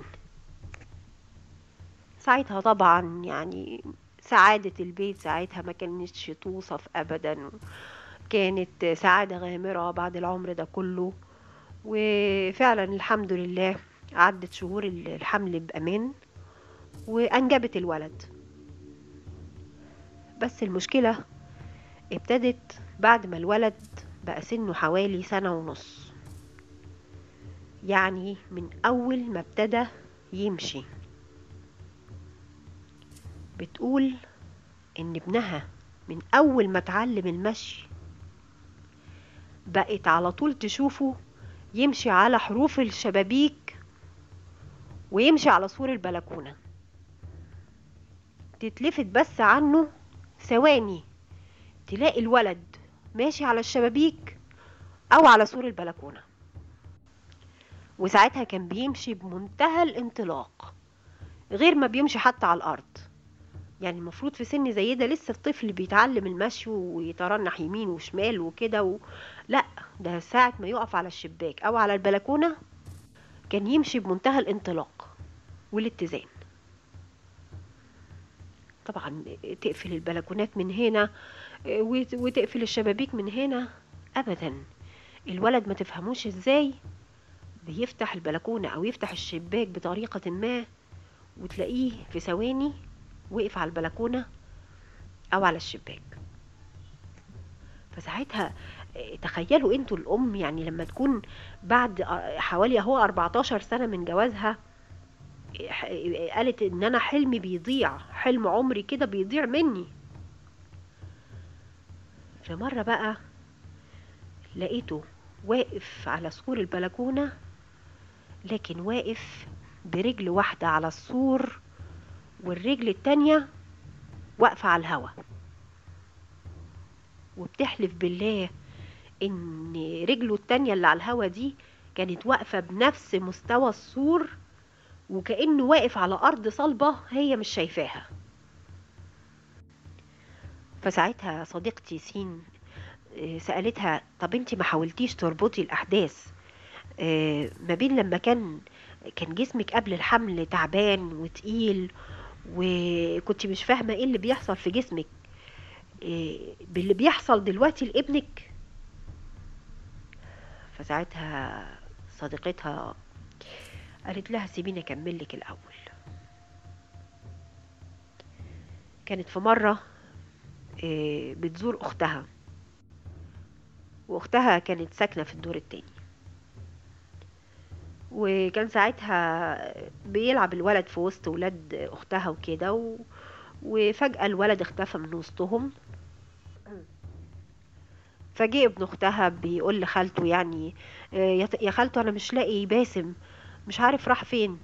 ساعتها طبعا يعني سعادة البيت ساعتها ما كانتش توصف ابدا كانت سعادة غامرة بعد العمر ده كله وفعلا الحمد لله عدت شهور الحمل بأمان وأنجبت الولد بس المشكلة ابتدت بعد ما الولد بقى سنه حوالي سنة ونص يعني من أول ما ابتدى يمشي بتقول إن ابنها من أول ما اتعلم المشي بقت على طول تشوفه يمشي على حروف الشبابيك ويمشي على سور البلكونة تتلفت بس عنه ثواني تلاقي الولد ماشي على الشبابيك او على سور البلكونة وساعتها كان بيمشي بمنتهى الانطلاق غير ما بيمشي حتى على الارض يعني المفروض في سن زي ده لسه الطفل بيتعلم المشي ويترنح يمين وشمال وكده و... لا ده ساعة ما يقف على الشباك أو على البلكونة كان يمشي بمنتهى الانطلاق والاتزان طبعا تقفل البلكونات من هنا وت- وتقفل الشبابيك من هنا أبدا الولد ما تفهموش ازاي بيفتح البلكونة أو يفتح الشباك بطريقة ما وتلاقيه في ثواني وقف على البلكونة أو على الشباك فساعتها آه، تخيلوا انتوا الأم يعني لما تكون بعد آه، حوالي اهو 14 سنة من جوازها آه، ح- آه، قالت ان انا حلمي بيضيع حلم عمري كده بيضيع مني فمرة بقى لقيته واقف على سور البلكونة لكن واقف برجل واحدة على السور والرجل التانية واقفة على الهوا وبتحلف بالله ان رجله التانية اللي على الهوا دي كانت واقفة بنفس مستوى السور وكأنه واقف على أرض صلبة هي مش شايفاها فساعتها صديقتي سين آه، سألتها طب انت ما حاولتيش تربطي الأحداث آه، ما بين لما كان كان جسمك قبل الحمل تعبان وتقيل وكنت مش فاهمة ايه اللي بيحصل في جسمك إيه باللي بيحصل دلوقتي لابنك فساعتها صديقتها قالت لها سيبيني اكمل لك الاول كانت في مرة إيه بتزور اختها واختها كانت ساكنة في الدور التاني وكان ساعتها بيلعب الولد في وسط ولاد اختها وكده و... وفجأة الولد اختفى من وسطهم فجه ابن اختها بيقول لخالته يعني آه، يا ت- يا خالته انا مش لاقي باسم مش عارف راح فين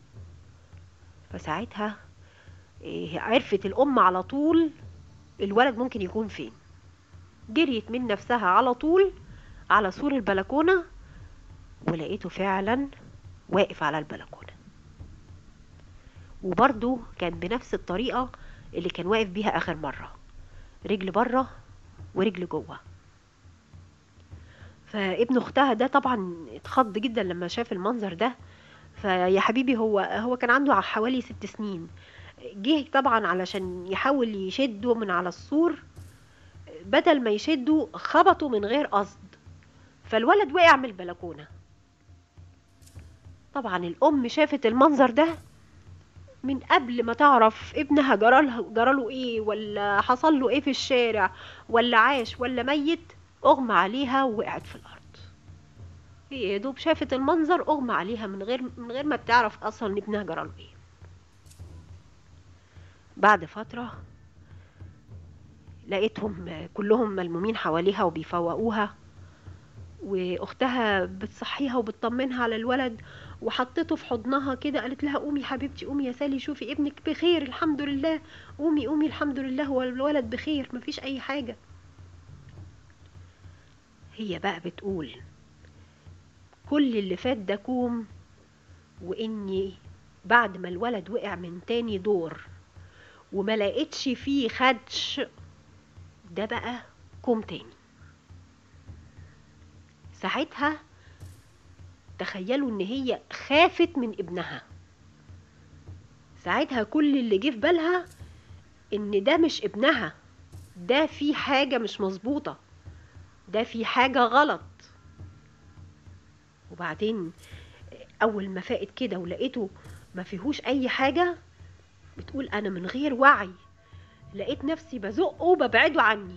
فساعتها آه، عرفت الام على طول الولد ممكن يكون فين جريت من نفسها على طول على سور البلكونة ولقيته فعلا واقف على البلكونة وبرضه كان بنفس الطريقة اللي كان واقف بيها آخر مرة رجل بره ورجل جوه فابن اختها ده طبعا اتخض جدا لما شاف المنظر ده فيا حبيبي هو هو كان عنده حوالي ست سنين جه طبعا علشان يحاول يشده من على السور بدل ما يشده خبطه من غير قصد فالولد وقع من البلكونة طبعا الأم شافت المنظر ده من قبل ما تعرف ابنها جراله جراله ايه ولا حصل له ايه في الشارع ولا عاش ولا ميت اغمى عليها ووقعت في الارض هي يا دوب شافت المنظر اغمى عليها من غير من غير ما تعرف اصلا ان ابنها جراله ايه بعد فترة لقيتهم كلهم ملمومين حواليها وبيفوقوها واختها بتصحيها وبتطمنها على الولد وحطته في حضنها كده قالت لها قومي حبيبتي قومي يا سالي شوفي ابنك بخير الحمد لله قومي قومي الحمد لله هو الولد بخير مفيش اي حاجة هي بقى بتقول كل اللي فات ده كوم واني بعد ما الولد وقع من تاني دور وما لقيتش فيه خدش ده بقى كوم تاني ساعتها تخيلوا ان هي خافت من ابنها ساعتها كل اللي جه في بالها ان ده مش ابنها ده في حاجة مش مظبوطة ده في حاجة غلط وبعدين اول ما فاقت كده ولقيته ما فيهوش اي حاجة بتقول انا من غير وعي لقيت نفسي بزقه وببعده عني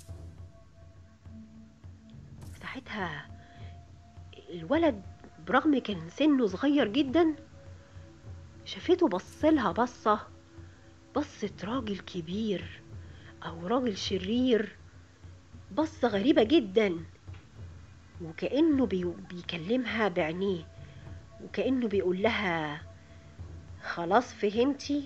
ساعتها الولد برغم كان سنه صغير جدا شافته بصلها بصة بصة راجل كبير أو راجل شرير بصة غريبة جدا وكأنه بي بيكلمها بعينيه وكأنه بيقول لها خلاص فهمتي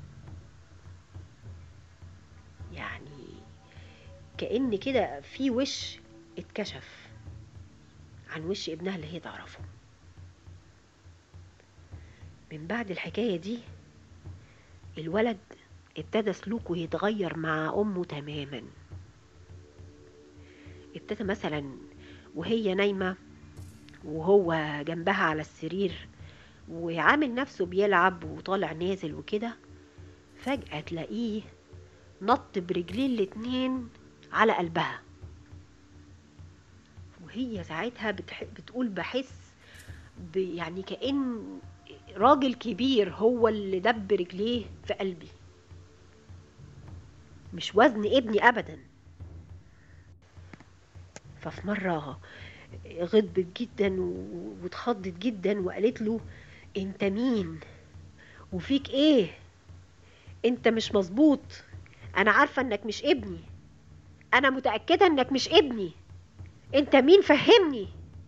يعني كأن كده في وش اتكشف عن وش ابنها اللي هي تعرفه من بعد الحكاية دي الولد ابتدى سلوكه يتغير مع أمه تماما ابتدى مثلا وهي نايمة وهو جنبها على السرير وعامل نفسه بيلعب وطالع نازل وكده فجأة تلاقيه نط برجليه الاتنين على قلبها وهي ساعتها بتح... بتقول بحس ب... يعني كأن راجل كبير هو اللي دب رجليه في قلبي مش وزن ابني ابدا ففي مرة غضبت جدا و- واتخضت جدا وقالت له انت مين وفيك ايه انت مش مظبوط انا عارفة انك مش ابني انا متأكدة انك مش ابني انت مين فهمني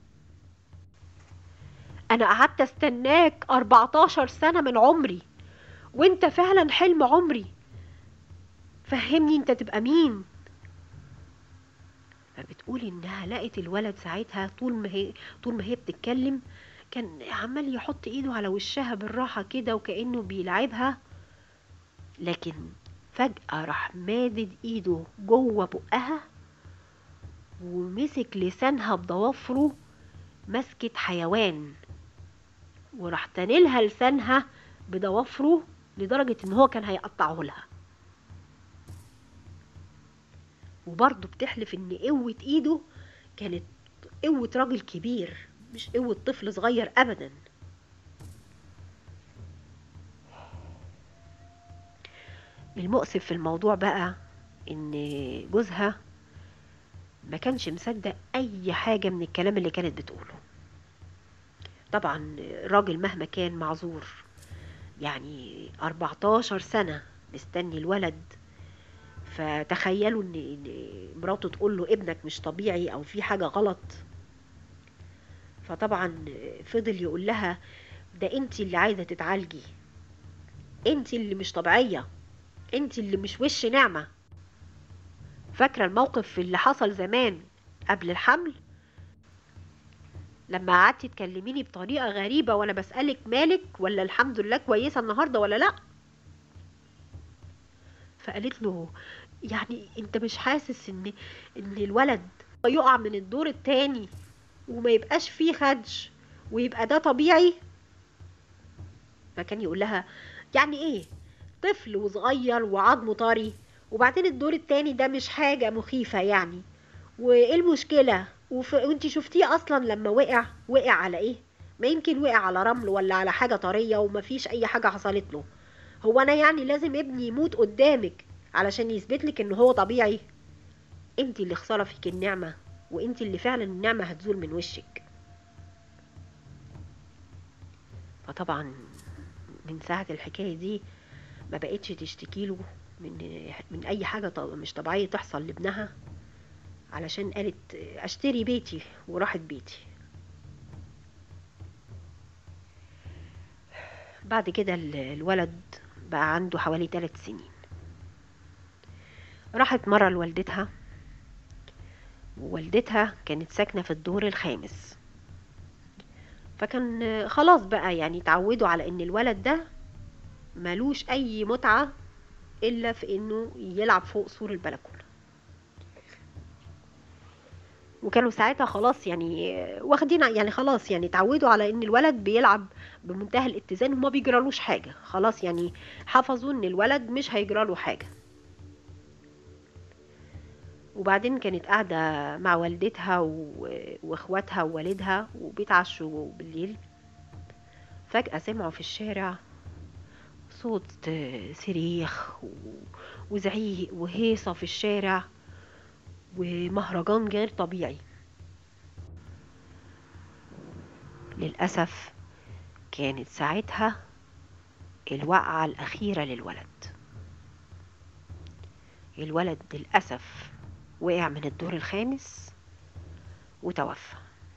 انا قعدت استناك 14 سنة من عمري وانت فعلا حلم عمري فهمني انت تبقى مين فبتقول انها لقت الولد ساعتها طول ما هي طول ما هي بتتكلم كان عمال يحط ايده على وشها بالراحة كده وكأنه بيلعبها لكن فجأة راح مادد ايده جوه بقها ومسك لسانها بضوافره مسكة حيوان وراح تنلها لسانها بضوافره لدرجة ان هو كان هيقطعه لها وبرضه بتحلف ان قوة ايده كانت قوة راجل كبير مش قوة طفل صغير ابدا المؤسف في الموضوع بقى ان جوزها ما كانش مصدق اي حاجة من الكلام اللي كانت بتقوله طبعا الراجل مهما كان معذور يعني 14 سنة مستني الولد فتخيلوا ان إن مراته تقول له ابنك مش طبيعي او في حاجة غلط فطبعا فضل يقول لها ده انت اللي عايزة تتعالجي انت اللي مش طبيعية انت اللي مش وش نعمة فاكرة الموقف اللي حصل زمان قبل الحمل لما قعدتي تكلميني بطريقة غريبة وانا بسألك مالك ولا الحمد لله كويسة النهاردة ولا لا فقالت له يعني انت مش حاسس ان ان الولد يقع من الدور التاني وما يبقاش فيه خدش ويبقى ده طبيعي فكان يقول لها يعني ايه طفل وصغير وعظمه طري وبعدين الدور التاني ده مش حاجة مخيفة يعني وايه المشكلة وف... وانتي شفتيه اصلا لما وقع وقع على ايه ما يمكن وقع على رمل ولا على حاجة طرية ومفيش اي حاجة حصلت له هو انا يعني لازم ابني يموت قدامك علشان يثبت لك ان هو طبيعي انت اللي خساره فيك النعمه وانت اللي فعلا النعمه هتزول من وشك فطبعا من ساعه الحكايه دي ما بقتش تشتكي له من من اي حاجه ط- مش طبيعيه تحصل لابنها علشان قالت اشتري بيتي وراحت بيتي بعد كده ال- الولد بقى عنده حوالي ثلاث سنين راحت مرة لوالدتها ووالدتها كانت ساكنة في الدور الخامس فكان خلاص بقى يعني اتعودوا على ان الولد ده ملوش اي متعة الا في انه يلعب فوق سور البلكونة وكانوا ساعتها خلاص يعني واخدين يعني خلاص يعني اتعودوا على ان الولد بيلعب بمنتهى الاتزان وما بيجرالوش حاجة خلاص يعني حفظوا ان الولد مش هيجراله حاجة وبعدين كانت قاعدة مع والدتها و- واخواتها ووالدها وبيتعشوا بالليل فجأة سمعوا في الشارع صوت آه، صريخ و- وزعيق وهيصة في الشارع ومهرجان غير طبيعي للأسف كانت ساعتها الوقعة الأخيرة للولد الولد للأسف وقع من الدور الخامس وتوفى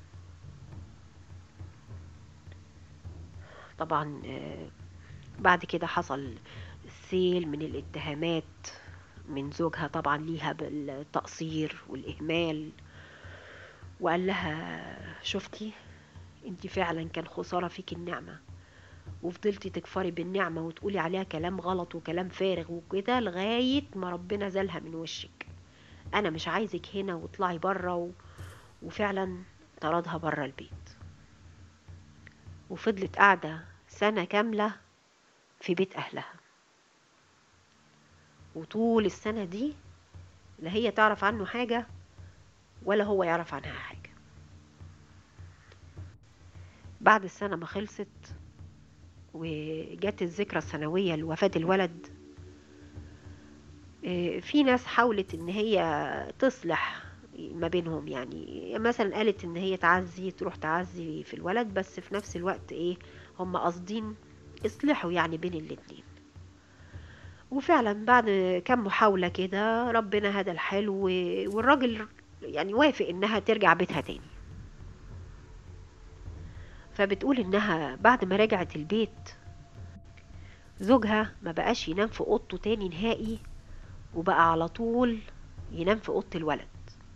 طبعا آه، بعد كده حصل سيل من الاتهامات من زوجها طبعا ليها بالتقصير والإهمال وقال لها شفتي انت فعلا كان خسارة فيك النعمة وفضلتي تكفري بالنعمة وتقولي عليها كلام غلط وكلام فارغ وكده لغاية ما ربنا زالها من وشك انا مش عايزك هنا واطلعي بره و... وفعلا طردها بره البيت وفضلت قاعدة سنة كاملة في بيت أهلها وطول السنة دي لا هي تعرف عنه حاجة ولا هو يعرف عنها حاجة بعد السنة ما خلصت وجت الذكرى السنوية لوفاة الولد آه، في ناس حاولت ان هي تصلح ما بينهم يعني مثلا قالت ان هي تعزي تروح تعزي في الولد بس في نفس الوقت ايه هم قاصدين يصلحوا يعني بين الاتنين وفعلا بعد كم محاولة كده ربنا هدى الحال و- والراجل يعني وافق انها ترجع بيتها تاني فبتقول انها بعد ما رجعت البيت زوجها ما بقاش ينام في اوضته تاني نهائي وبقى على طول ينام في اوضه الولد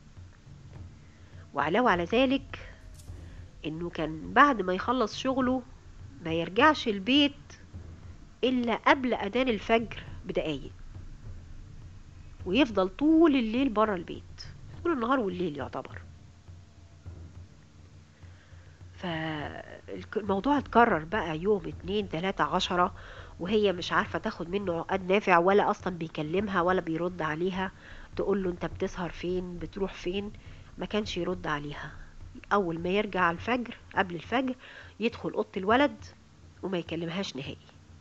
وعلاوة على ذلك انه كان بعد ما يخلص شغله ما يرجعش البيت الا قبل اذان الفجر بدقايق ويفضل طول الليل بره البيت طول النهار والليل يعتبر فالموضوع اتكرر بقى يوم اتنين تلاتة عشرة وهي مش عارفة تاخد منه عقد نافع ولا أصلا بيكلمها ولا بيرد عليها تقول له انت بتسهر فين بتروح فين ما كانش يرد عليها أول ما يرجع الفجر قبل الفجر يدخل أوضة الولد وما يكلمهاش نهائي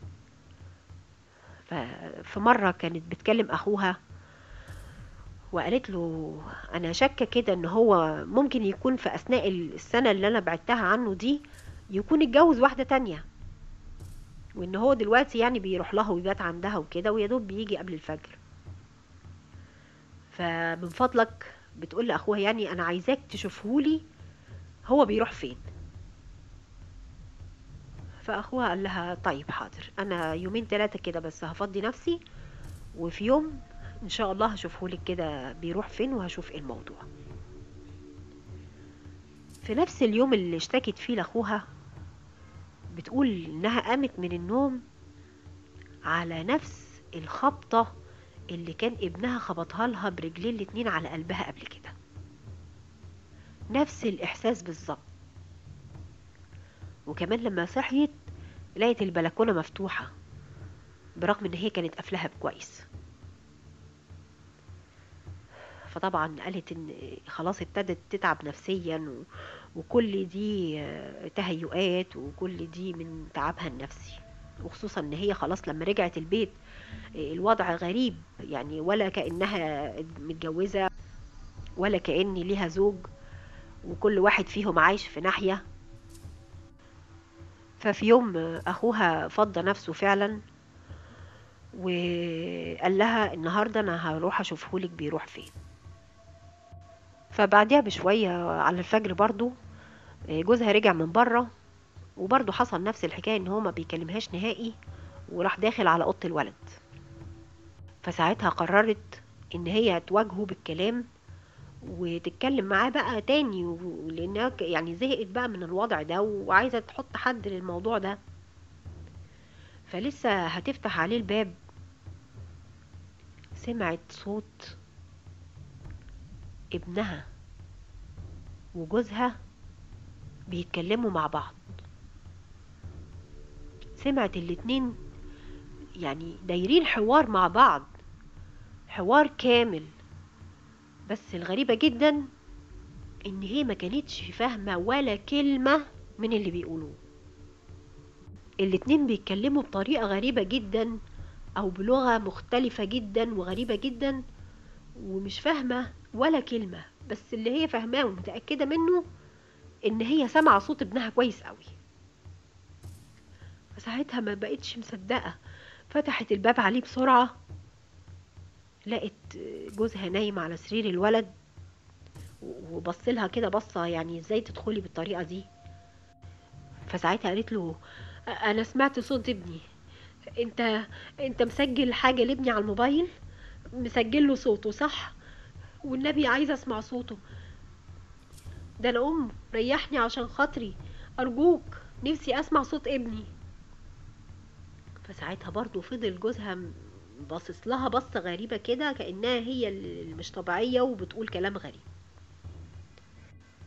ففي مرة كانت بتكلم أخوها وقالت له انا شاكه كده ان هو ممكن يكون في اثناء السنه اللي انا بعدتها عنه دي يكون اتجوز واحده تانية وان هو دلوقتي يعني بيروح لها ويبات عندها وكده ويا دوب بيجي قبل الفجر فمن فضلك بتقول لاخوها يعني انا عايزاك تشوفهولي هو بيروح فين فاخوها قال لها طيب حاضر انا يومين ثلاثه كده بس هفضي نفسي وفي يوم ان شاء الله هشوفهولك كده بيروح فين وهشوف ايه الموضوع في نفس اليوم اللي اشتكت فيه لاخوها بتقول انها قامت من النوم على نفس الخبطة اللي كان ابنها خبطها لها برجلين الاتنين على قلبها قبل كده نفس الاحساس بالظبط وكمان لما صحيت لقيت البلكونة مفتوحة برغم ان هي كانت قافلاها كويس فطبعا قالت ان خلاص ابتدت تتعب نفسيا و... وكل دي آه، تهيؤات وكل دي من تعبها النفسي وخصوصا ان هي خلاص لما رجعت البيت آه، الوضع غريب يعني ولا كأنها متجوزة ولا كأن ليها زوج وكل واحد فيهم عايش في ناحية ففي يوم آه، اخوها فضى نفسه فعلا وقال لها النهارده انا هروح اشوفهولك بيروح فين فبعدها بشوية على الفجر برضو آه، جوزها رجع من بره وبرضو حصل نفس الحكاية ان هو ما بيكلمهاش نهائي وراح داخل على اوضة الولد فساعتها قررت ان هي تواجهه بالكلام وتتكلم معاه بقى تاني و- لانها ك- يعني زهقت بقى من الوضع ده وعايزة تحط حد للموضوع ده فلسه هتفتح عليه الباب سمعت صوت ابنها وجوزها بيتكلموا مع بعض سمعت الاتنين يعني دايرين حوار مع بعض حوار كامل بس الغريبة جدا ان هي ما كانتش فاهمة ولا كلمة من اللي بيقولوه الاتنين بيتكلموا بطريقة غريبة جدا او بلغة مختلفة جدا وغريبة جدا ومش فاهمة ولا كلمة بس اللي هي فاهماه ومتأكدة منه ان هي سامعة صوت ابنها كويس قوي فساعتها ما بقتش مصدقة فتحت الباب عليه بسرعة لقت جوزها نايم على سرير الولد وبص لها كده بصة يعني ازاي تدخلي بالطريقة دي فساعتها قالت له انا سمعت صوت ابني انت انت مسجل حاجة لابني على الموبايل مسجل له صوته صح والنبي عايزة اسمع صوته ده انا ام ريحني عشان خاطري ارجوك نفسي اسمع صوت ابني فساعتها برضو فضل جوزها م- باصص لها بصة غريبة كده كأنها هي اللي مش طبيعية وبتقول كلام غريب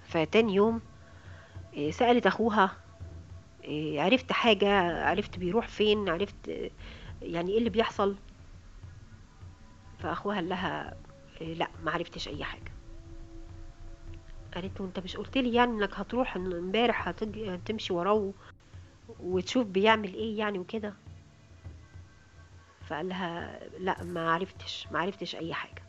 فتاني يوم إيه، سألت أخوها إيه، عرفت حاجة عرفت بيروح فين عرفت إيه، يعني ايه اللي بيحصل فأخوها قال لها إيه، لا ما عرفتش أي حاجة قالت له انت مش قلت لي يعني انك هتروح إن امبارح هتج... هتمشي وراه و- وتشوف بيعمل ايه يعني وكده فقال لها لا ما عرفتش ما عرفتش اي حاجة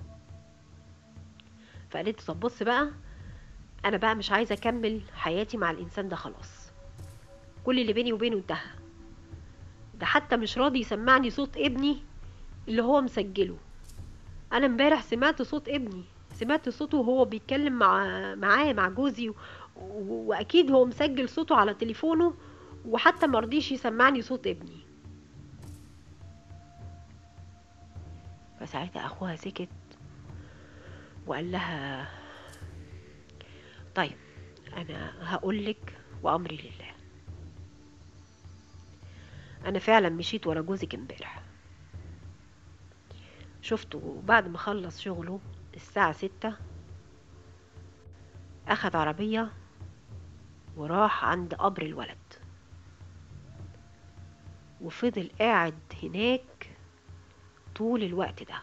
فقالت له طب بص بقى انا بقى مش عايزة اكمل حياتي مع الانسان ده خلاص كل اللي بيني وبينه انتهى ده حتى مش راضي يسمعني صوت ابني اللي هو مسجله انا امبارح سمعت صوت ابني سمعت صوته وهو بيتكلم مع معاه مع جوزي و... و... واكيد هو مسجل صوته على تليفونه وحتى مرضيش يسمعني صوت ابني فساعتها اخوها سكت وقال لها طيب انا هقولك وامري لله انا فعلا مشيت ورا جوزك امبارح شفته بعد ما خلص شغله الساعة ستة أخد عربية وراح عند قبر الولد وفضل قاعد هناك طول الوقت ده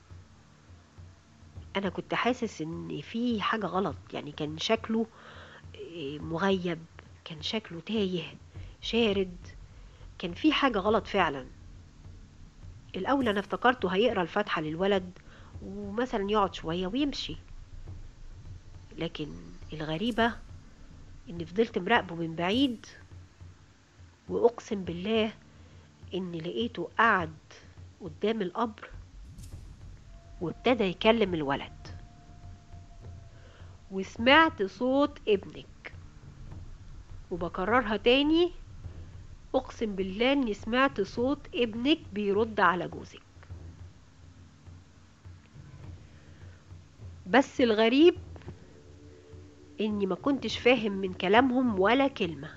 أنا كنت حاسس إن في حاجة غلط يعني كان شكله إيه، مغيب كان شكله تايه شارد كان في حاجة غلط فعلا الأول أنا افتكرته هيقرأ الفاتحة للولد ومثلا يقعد شوية ويمشي لكن الغريبة إني فضلت مراقبه من بعيد وأقسم بالله إن لقيته قعد قدام القبر وابتدى يكلم الولد وسمعت صوت ابنك وبكررها تاني اقسم بالله اني سمعت صوت ابنك بيرد على جوزك بس الغريب اني ما كنتش فاهم من كلامهم ولا كلمة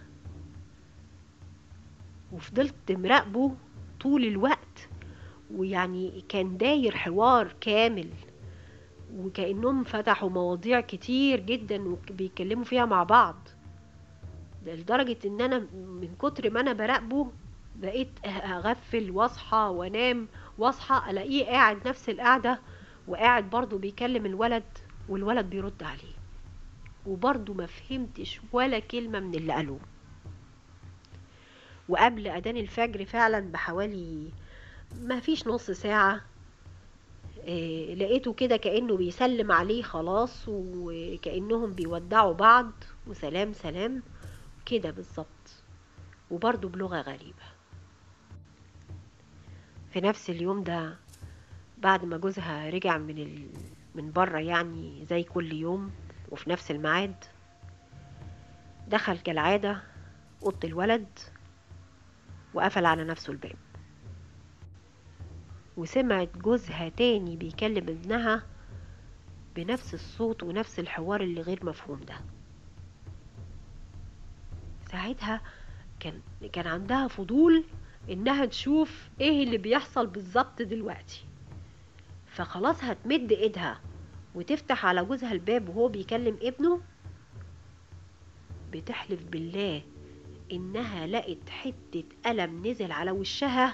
وفضلت مراقبه طول الوقت ويعني كان داير حوار كامل وكأنهم فتحوا مواضيع كتير جدا وبيتكلموا فيها مع بعض ده لدرجة ان انا من كتر ما انا براقبه بقيت اغفل واصحى وانام واصحى الاقيه قاعد نفس القعدة وقاعد برضه بيكلم الولد والولد بيرد عليه وبرضه ما فهمتش ولا كلمة من اللي قالوه وقبل اذان الفجر فعلا بحوالي ما فيش نص ساعة إيه لقيته كده كأنه بيسلم عليه خلاص وكأنهم بيودعوا بعض وسلام سلام كده بالظبط وبرضه بلغة غريبة في نفس اليوم ده بعد ما جوزها رجع من ال... من بره يعني زي كل يوم وفي نفس الميعاد دخل كالعادة أوضة الولد وقفل على نفسه الباب وسمعت جوزها تاني بيكلم ابنها بنفس الصوت ونفس الحوار اللي غير مفهوم ده ساعتها كان كان عندها فضول انها تشوف ايه اللي بيحصل بالظبط دلوقتي فخلاص هتمد ايدها وتفتح على جوزها الباب وهو بيكلم ابنه بتحلف بالله انها لقت حتة قلم نزل على وشها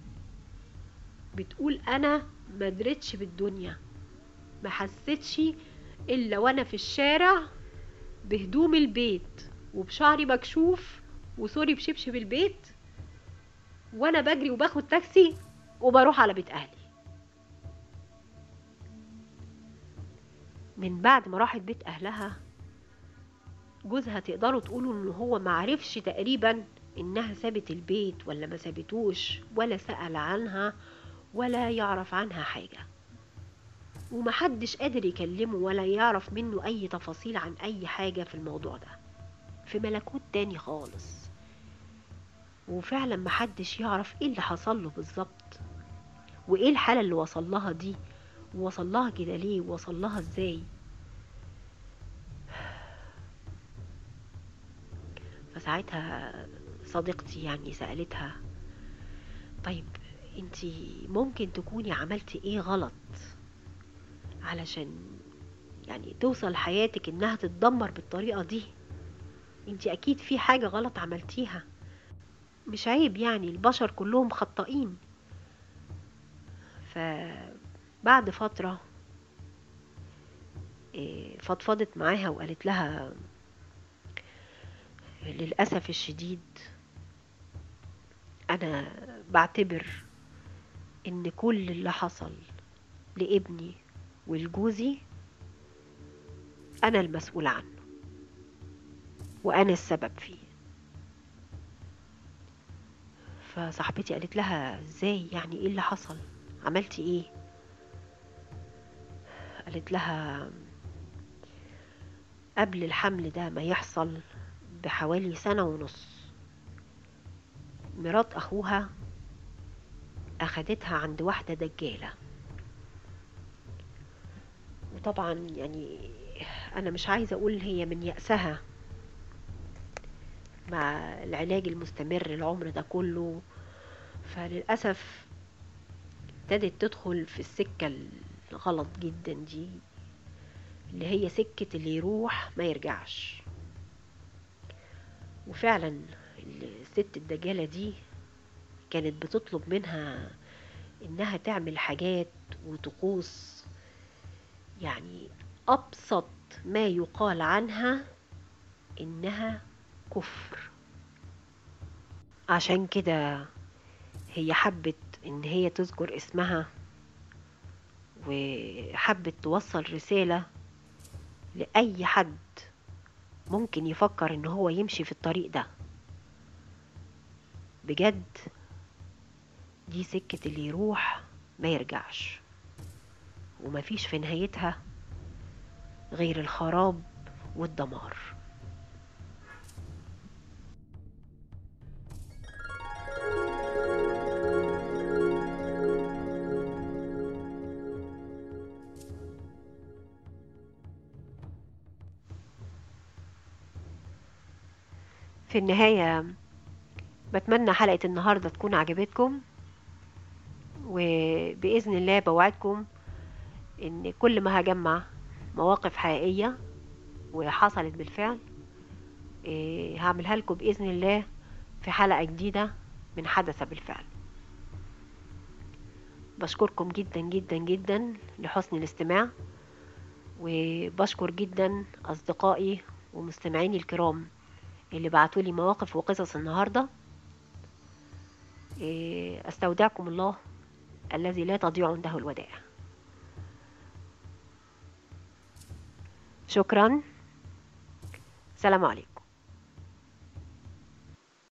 بتقول انا ما درتش بالدنيا ما حسيتش الا وانا في الشارع بهدوم البيت وبشعري مكشوف وسوري بشبشب البيت وانا بجري وباخد تاكسي وبروح على بيت اهلي من بعد ما راحت بيت اهلها جوزها تقدروا تقولوا ان هو معرفش تقريبا انها سابت البيت ولا ما سابتوش ولا سأل عنها ولا يعرف عنها حاجة ومحدش قادر يكلمه ولا يعرف منه اي تفاصيل عن اي حاجة في الموضوع ده في ملكوت تاني خالص وفعلا محدش يعرف ايه اللي حصل له بالظبط وايه الحالة اللي وصل لها دي ووصل لها كده ليه ووصل لها ازاي فساعتها صديقتي يعني سألتها طيب انتي ممكن تكوني عملتي ايه غلط علشان يعني توصل حياتك انها تتدمر بالطريقة دي انت اكيد في حاجة غلط عملتيها مش عيب يعني البشر كلهم خطائين فبعد فترة إيه، فضفضت معاها وقالت لها للأسف الشديد أنا بعتبر إن كل اللي حصل لابني ولجوزي أنا المسؤول عنه وأنا السبب فيه فصاحبتي قالت لها ازاي يعني ايه اللي حصل عملتي ايه قالت لها قبل الحمل ده ما يحصل بحوالي سنة ونص مرات أخوها أخدتها عند واحدة دجالة وطبعا يعني أنا مش عايزة أقول هي من يأسها مع العلاج المستمر العمر ده كله فللأسف ابتدت تدخل في السكة الغلط جدا دي اللي هي سكة اللي يروح ما يرجعش وفعلا الست الدجالة دي كانت بتطلب منها انها تعمل حاجات وطقوس يعني ابسط ما يقال عنها انها كفر عشان كده هي حبت ان هي تذكر اسمها وحبت توصل رسالة لأي حد ممكن يفكر ان هو يمشي في الطريق ده بجد دي سكة اللي يروح ما يرجعش ومفيش في نهايتها غير الخراب والدمار في النهاية بتمنى حلقة النهاردة تكون عجبتكم وبإذن الله بوعدكم إن كل ما هجمع مواقف حقيقية وحصلت بالفعل إيه، هعملها لكم بإذن الله في حلقة جديدة من حدث بالفعل بشكركم جدا جدا جدا لحسن الاستماع وبشكر جدا أصدقائي ومستمعيني الكرام اللي بعتولي مواقف وقصص النهاردة إيه، استودعكم الله الذي لا تضيع عنده الودائع شكرا سلام عليكم